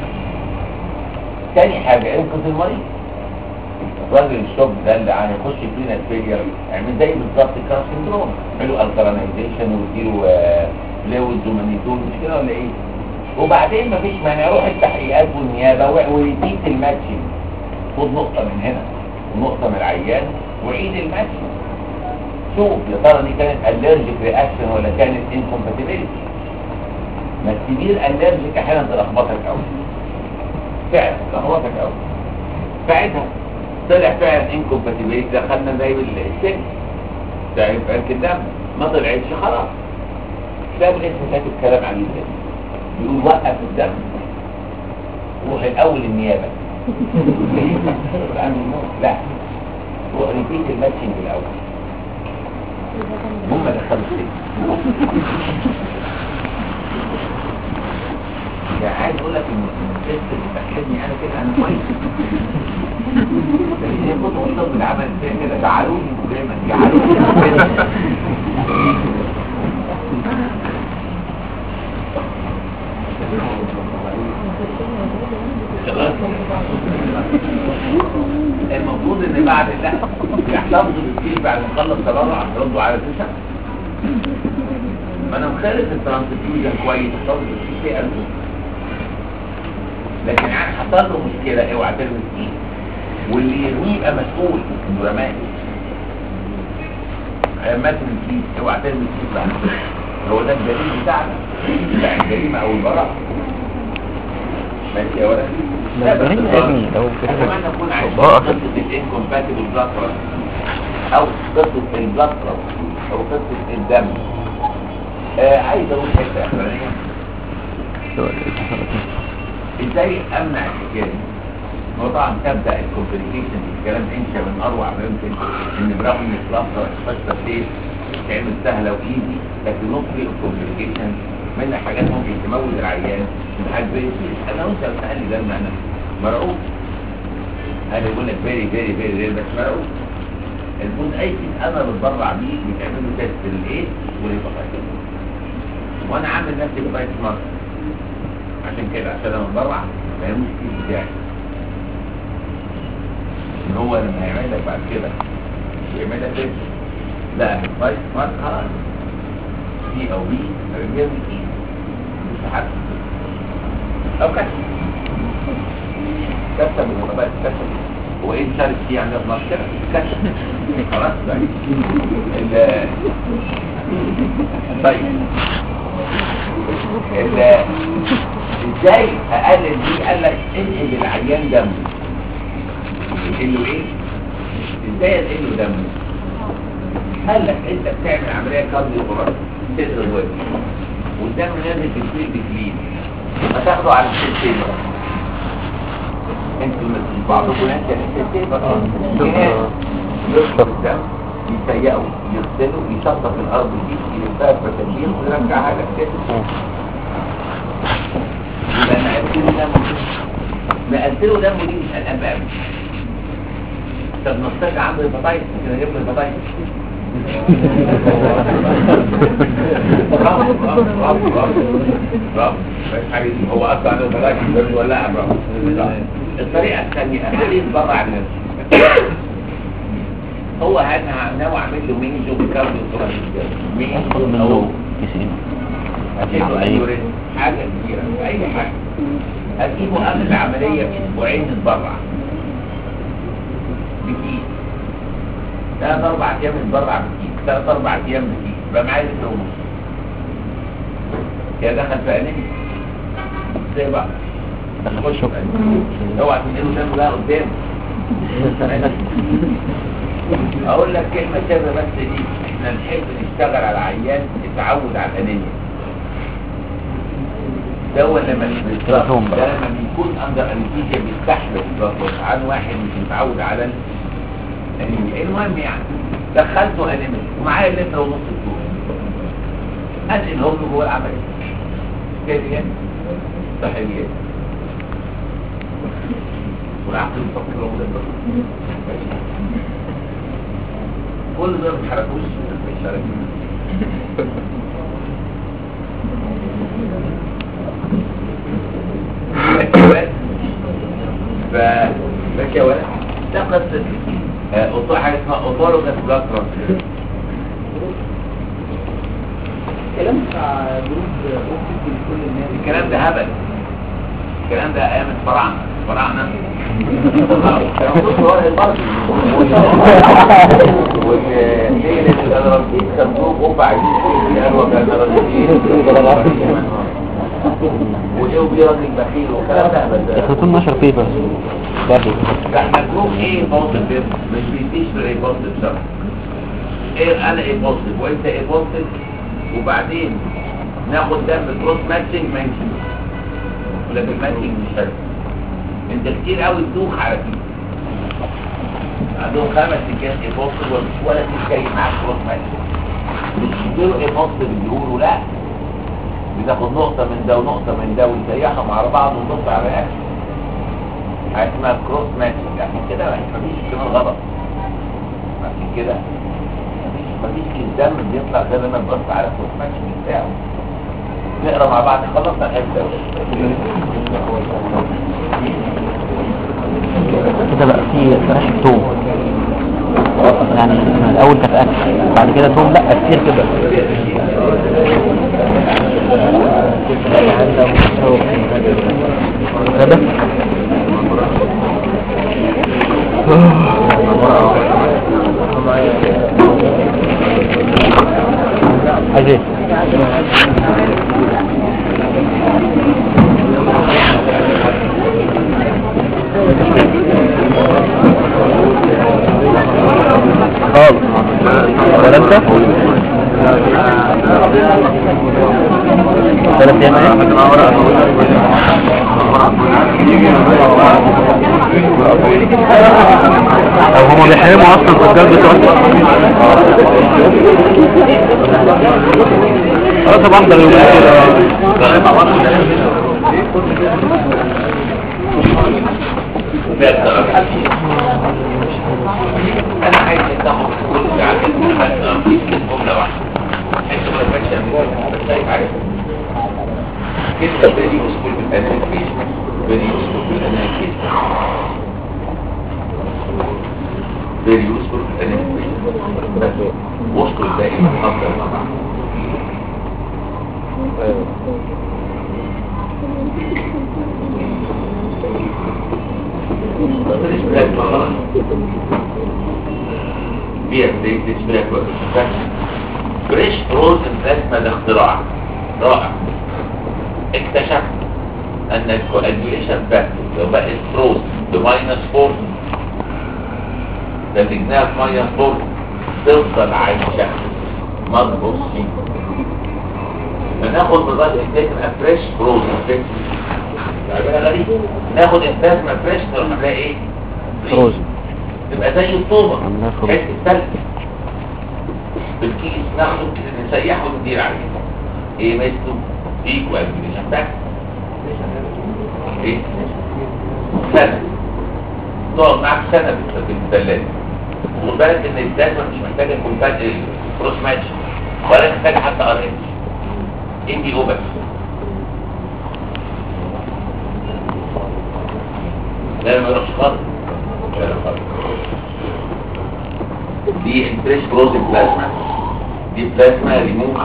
تاني حاجه انقذ المريض الراجل الشوب ده اللي عم يخش فينا فيلير يعني زي بالظبط الكار سندروم يعملوا الكرانيزيشن ويديله فلويدز ومانيتول مش كده ولا ايه وبعدين مفيش مانع يروح التحقيقات والنيابه و- ويديك الماتشنج خد نقطه من هنا ونقطه من العيان وعيد الماتشنج شوف يا ترى دي كانت الرجيك رياكشن ولا كانت انكومباتيبيلتي ما السبير الرجيك احيانا تلخبطك قوي فعلا تلخبطك قوي ساعتها طلع فعلا انكومباتيبيلتي دخلنا زي السجن ده يبقى الدم ما طلعتش خلاص ده الاسم كاتب كلام عجيب جدا بيقول وقف الدم روح الاول النيابه لا روح ريبيت الماتشنج الاول هم دخلوا السجن يعني عايز اقول لك ان الست اللي بتحبني انا كده انا كويس لكن هي كنت وصلت بالعمل ازاي كده جعلوني دايما جعلوني خلاص المفروض ان بعد لا يحتفظوا بالكيل بعد ما نخلص تبرع ردوا على تسعه ما انا مخالف الترانسفيوجن كويس احتفظ بالكيل في قلبه لكن يعني حصل له مشكله اوعى ترمي الكيل واللي يرميه يبقى مسؤول انه رماه لما ترمي الكيل اوعى ترمي الكيل بقى هو ده الدليل بتاعنا بتاع الجريمه او البراءه ماشي يا ولد لا، الجريمة يا ابني، لو في- اتمنى نكون عايشين بقى. قصه الانكومباتبل بلاد او قصه البلاد او قصه الدم آه عايز اقول حته اخرانيه ازاي امنع الحكايه دي؟ هو طبعا تبدا الكومبليكيشن الكلام انشا من اروع ما يمكن ان برغم ان البلاستر سبيشال ستيج تعمل سهله وايزي لكن نوت فري كومبليكيشن منها حاجات ممكن تموت العيان من حاجه زي السيس. انا وانت لو سالني دم انا مرعوب انا بقول لك فيري فيري فيري فيري بس مرعوب البوز اي كيس انا بتبرع بيه بتعمل له تيست للايد والهيباتايتس وانا عامل نفسي هيباتايتس مره عشان كده عشان انا بتبرع ما يموتش الكيس بتاعي ان هو لما هيعمل لك بعد كده يعمل لك تيست لا هيباتايتس مره خلاص سي او بي رجال الكيس مش حد او كشف كشف بالمناسبات كشف هو ايه شارك فيه عندنا في مصر كده كشف خلاص بقى ال- طيب ال- ازاي اقلل دي قال لك انقل العيان دمه انقل له ايه ازاي انقل له دمه قال لك انت بتعمل عمليه كارديو صدر الوجه والدم نازل في الفيلد كلين هتاخده على السيستم انتوا مثل بعضكم ناس يعني السيستم يشرب الدم يسيقه يغسله يشطف الارض دي يلفها بفتاكين ويرجعها لك تاني يبقى نقلت له دم نقلت له دم دي مش قلقان بقى طب نفتكر عنده هيباتايتس ممكن اجيب له هيباتايتس برافو برافو برافو برافو برافو مش حاجة دي. هو اصلا عنده هيباتايتس بس ولا لا برافو برافو. الطريقه الثانيه اخليه يتبرع بنفسه هو انا ناوي اعمل له مينجو بكارديو مينجو او هتجيبه أيوريز حاجة كبيرة أي حاجة هتجيبه قبل العملية بأسبوعين نتبرع بكيس ثلاث أربع أيام نتبرع بكيس ثلاث أربع أيام بكيس يبقى معايا لتر ونص كده دخل في أنيميا زي بعض دخل في أنيميا اوعى تنقله دم بقى قدام اقول لك كلمة كده بس دي احنا نحب نشتغل على عيان يتعود على الانيميا ده هو لما بالظبط مفهوم بقى. ده لما بيكون اندر انستيزيا بيستحمل الضغط عن واحد مش متعود على الانيميا المهم يعني دخلته انيميا ومعايا لتر ونص الدور انقلهم له جوه العمليه كده يعني صحيح والعقل يفكر له ده كل ده ما بيتحركوش مش عارفين ف ماشي يا ولد ده قصه آه، أوتو- حاجه اسمها اوتولوجاس بلاد ترانسفير الكلام بتاع جروب اوكسجين لكل الناس الكلام ده هبل الكلام ده ايام الفراعنه الفراعنه والليل اللي رصيد صندوق قبة عايزين كل دي قالوا كان رصيد وايه وبيرضي البخيل وكلام ده هبل ده يخلطون نشر فيفر برضه احنا جروب ايه بوزيتيف مش بيديش غير ايه بوزيتيف شرط ايه انا ايه بوزيتيف وانت ايه بوزيتيف وبعدين ناخد دم كروس ماتشنج ماشي ولكن الماتشنج مش حلو انت كتير قوي تدوخ على فيه عندهم خمس سجاد ايه بوزيتيف ولا تتكلم معاك كروس ماتشنج مش يديروا ايه بوزيتيف بيقولوا لا بناخد نقطة من ده ونقطة من ده ونسيحهم على بعض ونبص على الاكل حاجه اسمها كروس ماتشنج عشان كده مفيش كمان غلط عشان كده مفيش مفيش الدم بيطلع زي ما انا ببص على كروس ماتشنج بتاعه نقرا مع بعض خلصنا الحته كده بقى في ريحة توم يعني من الأول كانت أكل بعد كده توم لا كتير كده غدا عايز ايه؟ خالص ولا انت؟ ثلاث ايام ايه؟ او هما بيحرموا اصلا في الجلد بتوعهم اه طبعا ده يومين كده انا عايز تاخد كل عدد من جمله واحده انت ما فاتش بس شايف عارف كده فيري يوسفول بالاناليسيس فيري يوسفول بالاناليسيس فيري يوسفول بالاناليسيس وصلوا دائما افضل مع بعض مفيش بلاد خلاص فيها بليتلتس فيها كويس بريش روز البلازما ده اختراع رائع اكتشف ان الكواجوليشن فاكتور لو بقت فروز بماينس 4 دلجناها في ماينس 4 تفضل عايشه ما تبصش فناخد بالراس الانتاج تبقى فريش فروز يعني غريب ناخد البلازما فريش نروح نلاقي ايه؟ فروز تبقى زي الطوبة عملها فروز. حته ثلج بالكيس ناخده كده نسيحه وندير عليه ايه مثله فيك واجريشن باك ايه سنة تقعد معاك سنة في الثلاجة وخد بالك ان البلازما مش محتاجة كونتاكت كروس ماتش ولا محتاجة حتى ار اتش اي دي او بس لا ما يروحش خالص لا لا خالص دي الفريش فروزن بلازما دي بلازما ريموف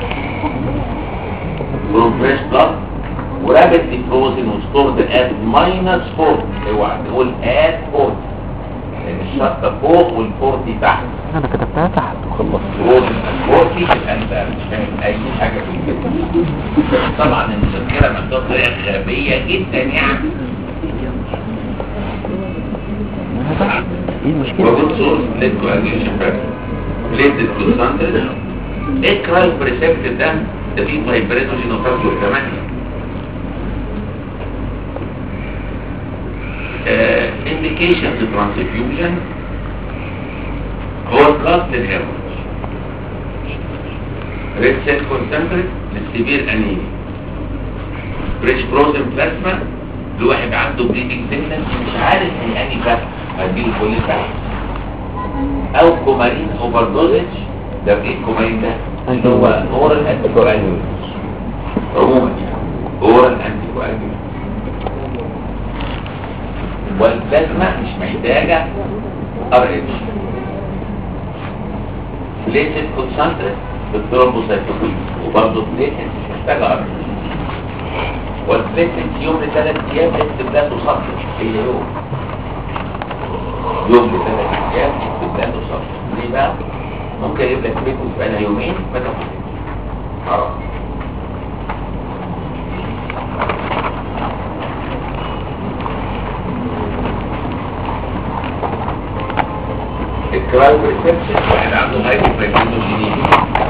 فروم فريش بلاد ورابدلي فروزن وستورد ات ماينس 4 اوعى تقول ات 4 لان الشطه فوق والفورتي تحت انا كتبتها تحت وخلصت فروزن فورتي تبقى انت مش فاهم اي حاجه في الكلام طبعا المذكره مكتوبه بطريقه غبيه جدا يعني ايه المشكلة؟ وجود سورس بليد كواجيشن فاكتور بليد كونسنتريت ايه كرايو بريسبت ده ده فيه فايبرينوجين وفاكتور 8 indication to transfusion هو البلاس للهيموريج ريد سيل كونسنتريت للسيفير انيميا بريش بروزن بلازما لواحد عنده بريدنج سيكنس مش عارف هي اني فاهم هديله كل فاهم او كومارين اوفر دوزج ده ايه الكومارين ده اللي هو اورال انتي كواجولانت عموما يعني اورال انتي كواجولانت والبلازما مش محتاجه ار اتش بليتد كونسنتريت بالثرومبوسايتوكين وبرضه بليتد مش محتاجه ار اتش والبليتد يوم لثلاث ايام اكتب لا تصفر هي يوم يوم لثلاث ايام اكتب لا تصفر ليه بقى؟ ممكن يجيب لك بيت وتبقى لها يومين ما تاخدش حرام الكرايو ريسبشن واحد عنده هايبوبريكينوجينيميا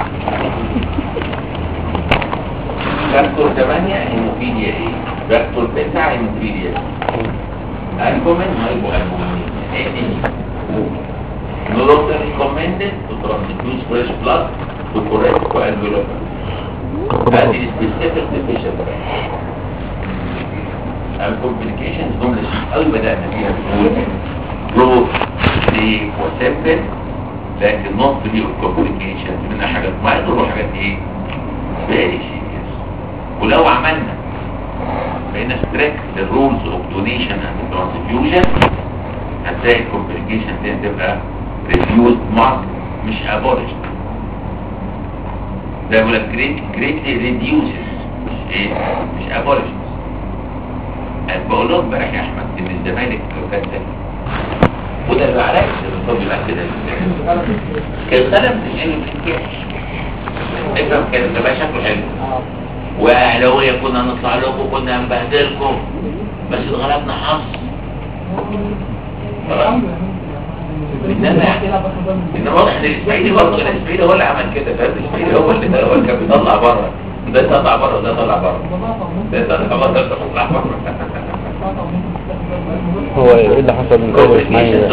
فاكتور 8 هيموفيليا ايه فاكتور 9 هيموفيليا البومين هايبو البومين انيميا No doctor recommended to transfuse fresh blood to correct coagulation. That is specific deficiency. الكومبليكيشنز جملة شيء قوي بدأنا فيها بنقول جروث دي وسيمبل لكن نص دي الكومبليكيشنز منها حاجات ماينور وحاجات ايه؟ فيري سيريس ولو عملنا بقينا ستريكت الرولز اوف دونيشن اند ترانسفيوجن هتلاقي الكومبليكيشن دي هتبقى ريفيوز مارك مش ابولش ده بيقول لك جريتلي ريديوسز مش ايه مش ابولش بقول لهم امبارح يا احمد ان الزمالك كان ده وده اللي علاج الطب بعد كده كان سلم في الجيم افهم كان تبقى شكله حلو واهلاويه كنا نطلع لكم كنا نبهدلكم بس اتغلبنا حظ خلاص انما انما واضح ان الاسماعيلي برضه الاسماعيلي هو اللي عمل كده فاهم الاسماعيلي هو اللي هو اللي كان بيطلع بره ده طلع بره وده طلع بره ده طلع بره ده طلع بره هو ايه اللي حصل من اول اسماعيل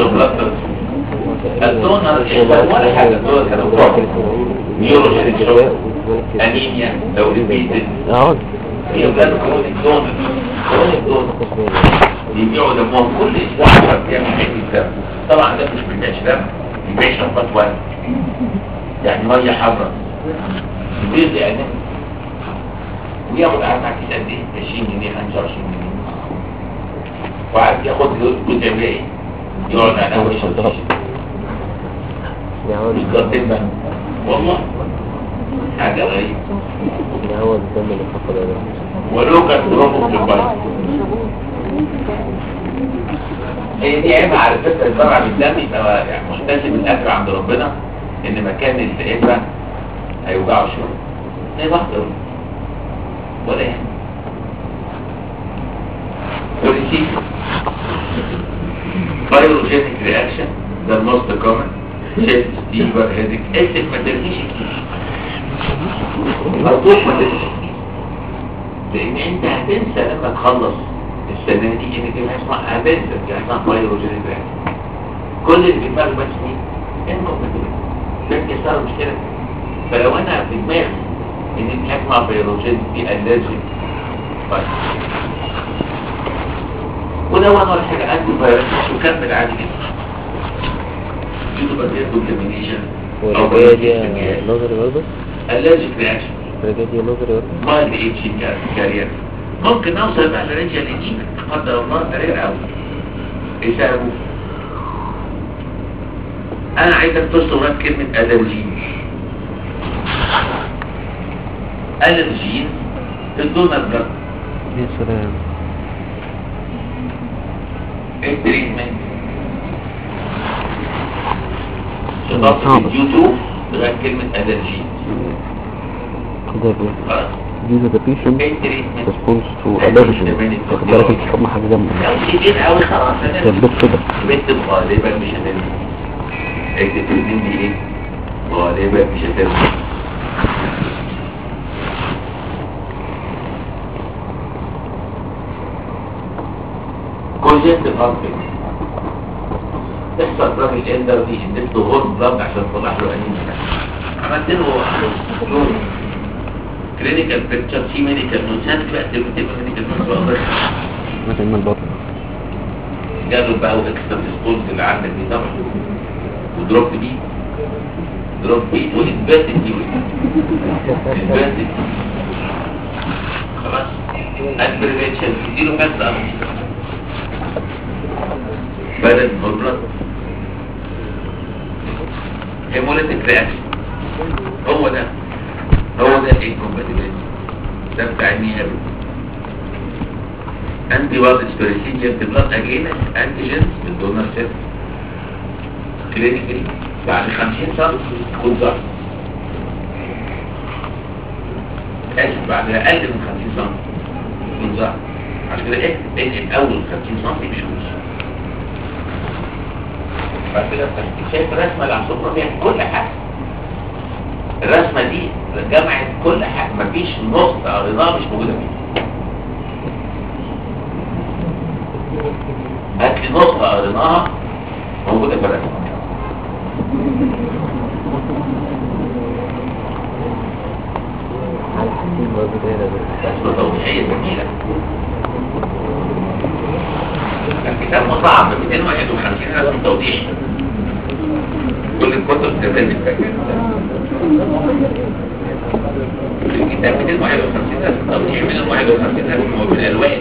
الدونر ولا حاجه الدونر كانوا بروح نيوروجينيك شوك انيميا لو ريبيتد اه هي كانوا كرونيك دونر كرونيك دونر يبيعوا دمهم كل اسبوع 10 ايام من الدم طبعا ده مش بيبيعش دم بيبيع شفاط وان يعني ميه حمراء يبيض يعني وياخد قاعد معاك قد ايه 20 جنيه 25 جنيه وقعد ياخد جزء باقي يقعد على وش الشيشه يعني هو بالظبط بقى والله حاجه غريبه يعني هو الدم اللي حصل ده ولو كانت ظروفه في البلد هي دي عيبها على فكره الزرع بالدم يبقى يعني محتسب الاجر عند ربنا ان مكان الابره هيوجعه شويه زي بحضر ولا يعني وريسيف بايروجينيك رياكشن ده الموست كومن شيست ستيفر هيدك اسف ما ترميش كتير مطلوب ما ترميش كتير لان انت هتنسى لما تخلص السنه دي ان كده اسمع هتنسى يعني اسمها بايروجينيك رياكشن كل اللي في دماغك بس مين؟ انكم لكن صار مشكله فلو انا في دماغي ان دي حاجه اسمها بايروجين في الرجي طيب وده وانا ولا حاجه انتي فايروس وكمل عادي جدا يوتيوب بديت كونتامينيشن والرجاية دي نظري برضه الرجيك رياكشن الرجاية دي نظري برضه مايل اتش كارير ممكن اوصل بقى لرجل الانيميا قدر الله كارير قوي ايه سببه انا عايزك تصور كلمه الرجين الرجين الدونر بلاد يا سلام التريتمنت شطبت في اليوتيوب لغايه كلمه الرجين كده بيه خلاص These are the patient التريتمنت response to allergen واخد بالك انت تحط حاجة جنب لو كبير قوي خلاص تثبت كده بنت غالبا مش هتنزل التريتمنت دي ايه غالبا مش هتنزل كونجنت الارض تحصل راجل اندر دي اديته هورن بلاد عشان تطلع له انيميا عملت له لون كلينيكال بيكتشر في ميديكال نوتات بقى تبقى ميديكال نوتس بقى مثلا من البطن جاله بقى واكسترا ديسبوز اللي عندك دي طبعا ودروب بي دروب بي وانفيرتد دي انفيرتد خلاص البريفنشن تديله بس بدل هرمونات هيموليتيك رياكشن هو ده هو ده الانكومباتيبيلتي ده بتاع النيابه انتي بوديز بريسيجنت بلاد اجينست انتيجنز من دونر سيل كلينيكالي بعد 50 سنه تكون ظهر اسف بعد اقل من 50 سنه تكون ظهر عشان كده ايه ان اول 50 سم مش وش بعد كده انت شايف الرسمه اللي على السفره فيها كل حاجه الرسمه دي جمعت كل حاجه مفيش نقطه قريناها مش موجوده فيها هات لي نقطة قريناها موجودة في الرسمة رسمة توضيحية جميلة الكتاب مصعب ب 251 رسم توضيحي كل الكتب تبني الكتاب 251 رسم توضيحي من ال 51 رسم وبالالوان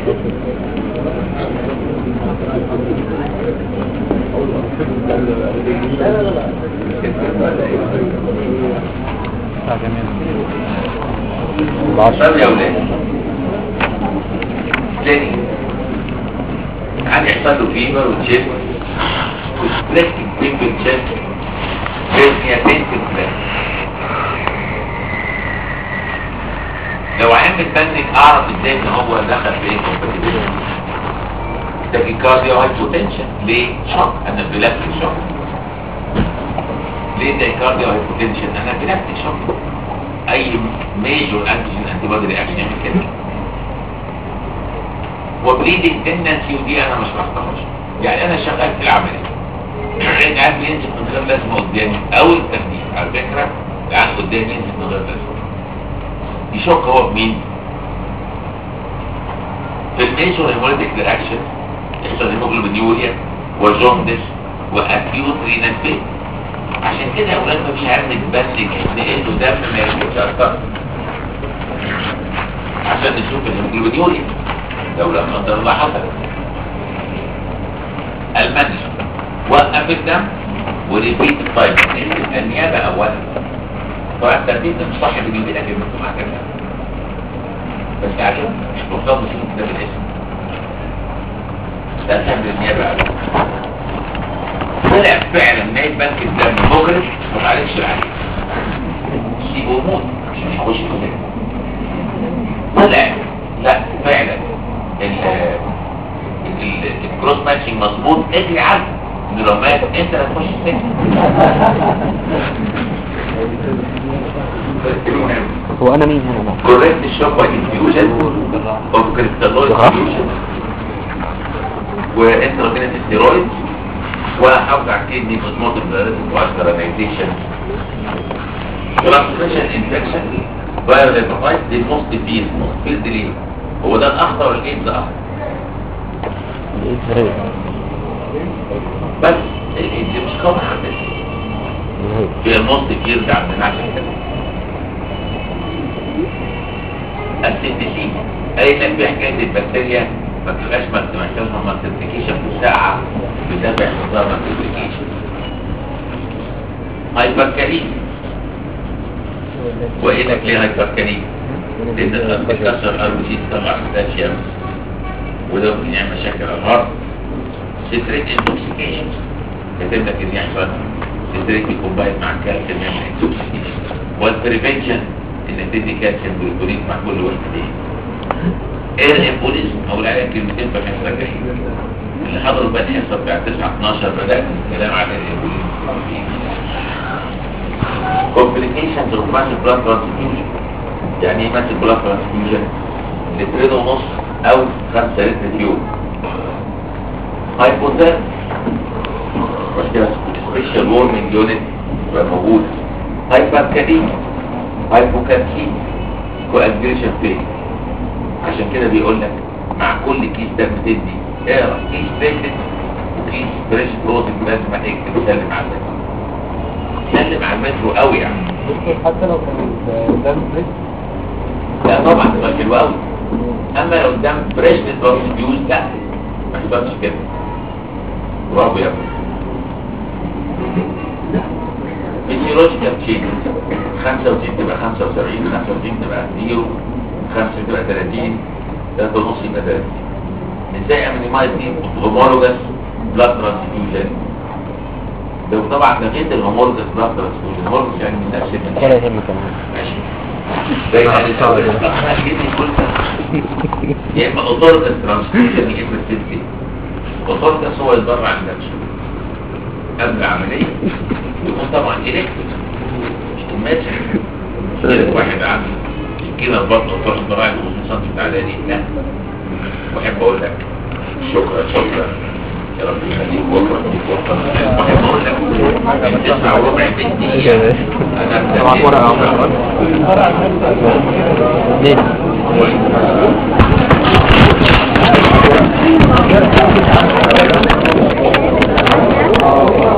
طب يا ولاد تاني عادي يحصل له فيبر وتشيست وسبليكتنج بيمبل تشيست ريزميا بينتل بلاك لو عين متنك اعرف ازاي ان هو دخل في ايه كومباتيبيلتي تاكيكارديا هايبوتنشن ليه شوك انا بلاكتيك شوك ليه تاكيكارديا هايبوتنشن انا بلاكتيك شوك اي ميجور انتيجين انتي بودي رياكشن يعمل كده وبليدنج تندنسي ودي انا مش شرحتهاش يعني انا شغال في العمليه العين قاعد بينزل من غير لازمه قدامي او التخدير على فكره العين قدامي ينزل من غير لازمه يشك هو بمين في الميجور هيموليتيك رياكشن يحصل هيموجلوبينيوريا وجوندس واكيوت رينال فيل عشان كده يا اولاد مفيش عيال متبنج يتنقل له دم ما يركبش اكتر عشان نشوف الهيموجلوبينيوريا لو لا قدر الله حصلت المنش وقف الدم وريبيت الطيب النيابه اولا طبعا الترتيب ده مش صح بيني وبينك ان انتوا معاك بس عشان مش مرتبط باسم ده بالاسم ده تعمل النيابه اولا طلع فعلا نايت بنك الدم مجرم ما تعالجش العالم سيبه يموت مش هيخش في السجن طلع لا فعلا ال- ال- الكروس ماتشنج مظبوط اجري عنه ان لو مات انت اللي هتخش السجن المهم هو انا مين هنا بقى correct الشوك انفيوجن of crystalloid infusion وانترافينس ستيرويد وحافظ على الكدني بوزموتيف دايريتس واسكرانيزيشن ترانسميشن انفكشن فايرال هيباتايتس دي موست فيل موست فيل دي ليه هو ده الاخطر والايدز اخطر ايه ازاي بس الايدز مش قوي عندنا ازاي في الموست فيل ده عندنا عشان كده السنتسين قالت لك في حكايه البكتيريا ما بتبقاش مالتيبيكيشن مالتيبيكيشن في ساعه بتابع نظام مالتيبيكيشن هايبركاليم وايه لك ليه هايبركاليم لان الأرض بتكسر الارض دي طبعا بوتاسيوم وده ممكن يعمل مشاكل على الهارت ستريت انتوكسيكيشن كاتب لك ان يحصل ستريت يكومباين مع الكالسيوم يعمل انتوكسيكيشن والبريفنشن ان تدي كالسيوم جلوكونيت مع كل وحدتين ايه الامبوليزم او العلاج كلمتين في الحصه الجايه اللي حضروا بقى الحصه بتاعت 9 12 بدات الكلام عن الامبوليزم complications of massive blood transfusion يعني ايه massive blood transfusion لترين ونص او 5 لتر في يوم هايبوثيرم مش كده سبيشال وورمنج يونت يبقى موجود هايبركاليميا هايبوكالسيميا كواجريشن فين عشان كده بيقول لك مع كل كيس دم تدي اقرا كيس بيتد وكيس فريش بروتين لازم هتكتب سلم على المترو سلم على المترو قوي يعني حتى لو كان قدام بريس لا طبعا تبقى حلو قوي اما لو قدام فريش ترانسفيوز لا ما يحصلش كده برافو يا ابني فيسيولوجيكال تشينج 65 تبقى 75 65 تبقى 0 5 تبقى 30 3 ونص يبقى 30 ازاي امينيمايز دي هومولوجاس بلاد ترانسفيوجن ده طبعا ده غير الهومولوجاس بلاد ترانسفيوجن الهومولوجاس يعني من نفس المكان ولا يهمك كمان ماشي ده يعني كل يا اما اوتوريتس ترانسفيوجن يا اما سيلفي اوتوريتس هو يتبرع عن نفسه قبل العمليه يكون طبعا الكتريك مش كوماتش يجيلك واحد عنده سكينه في بطنه وتروح تبرع له 50 سم تعالى دي لا واحب اقول لك شكرا شكرا يا رب يخليك وفرك وفرك واحب اقول لك تسعة وربع بنتي انا معاك ورقة أهو. ليه؟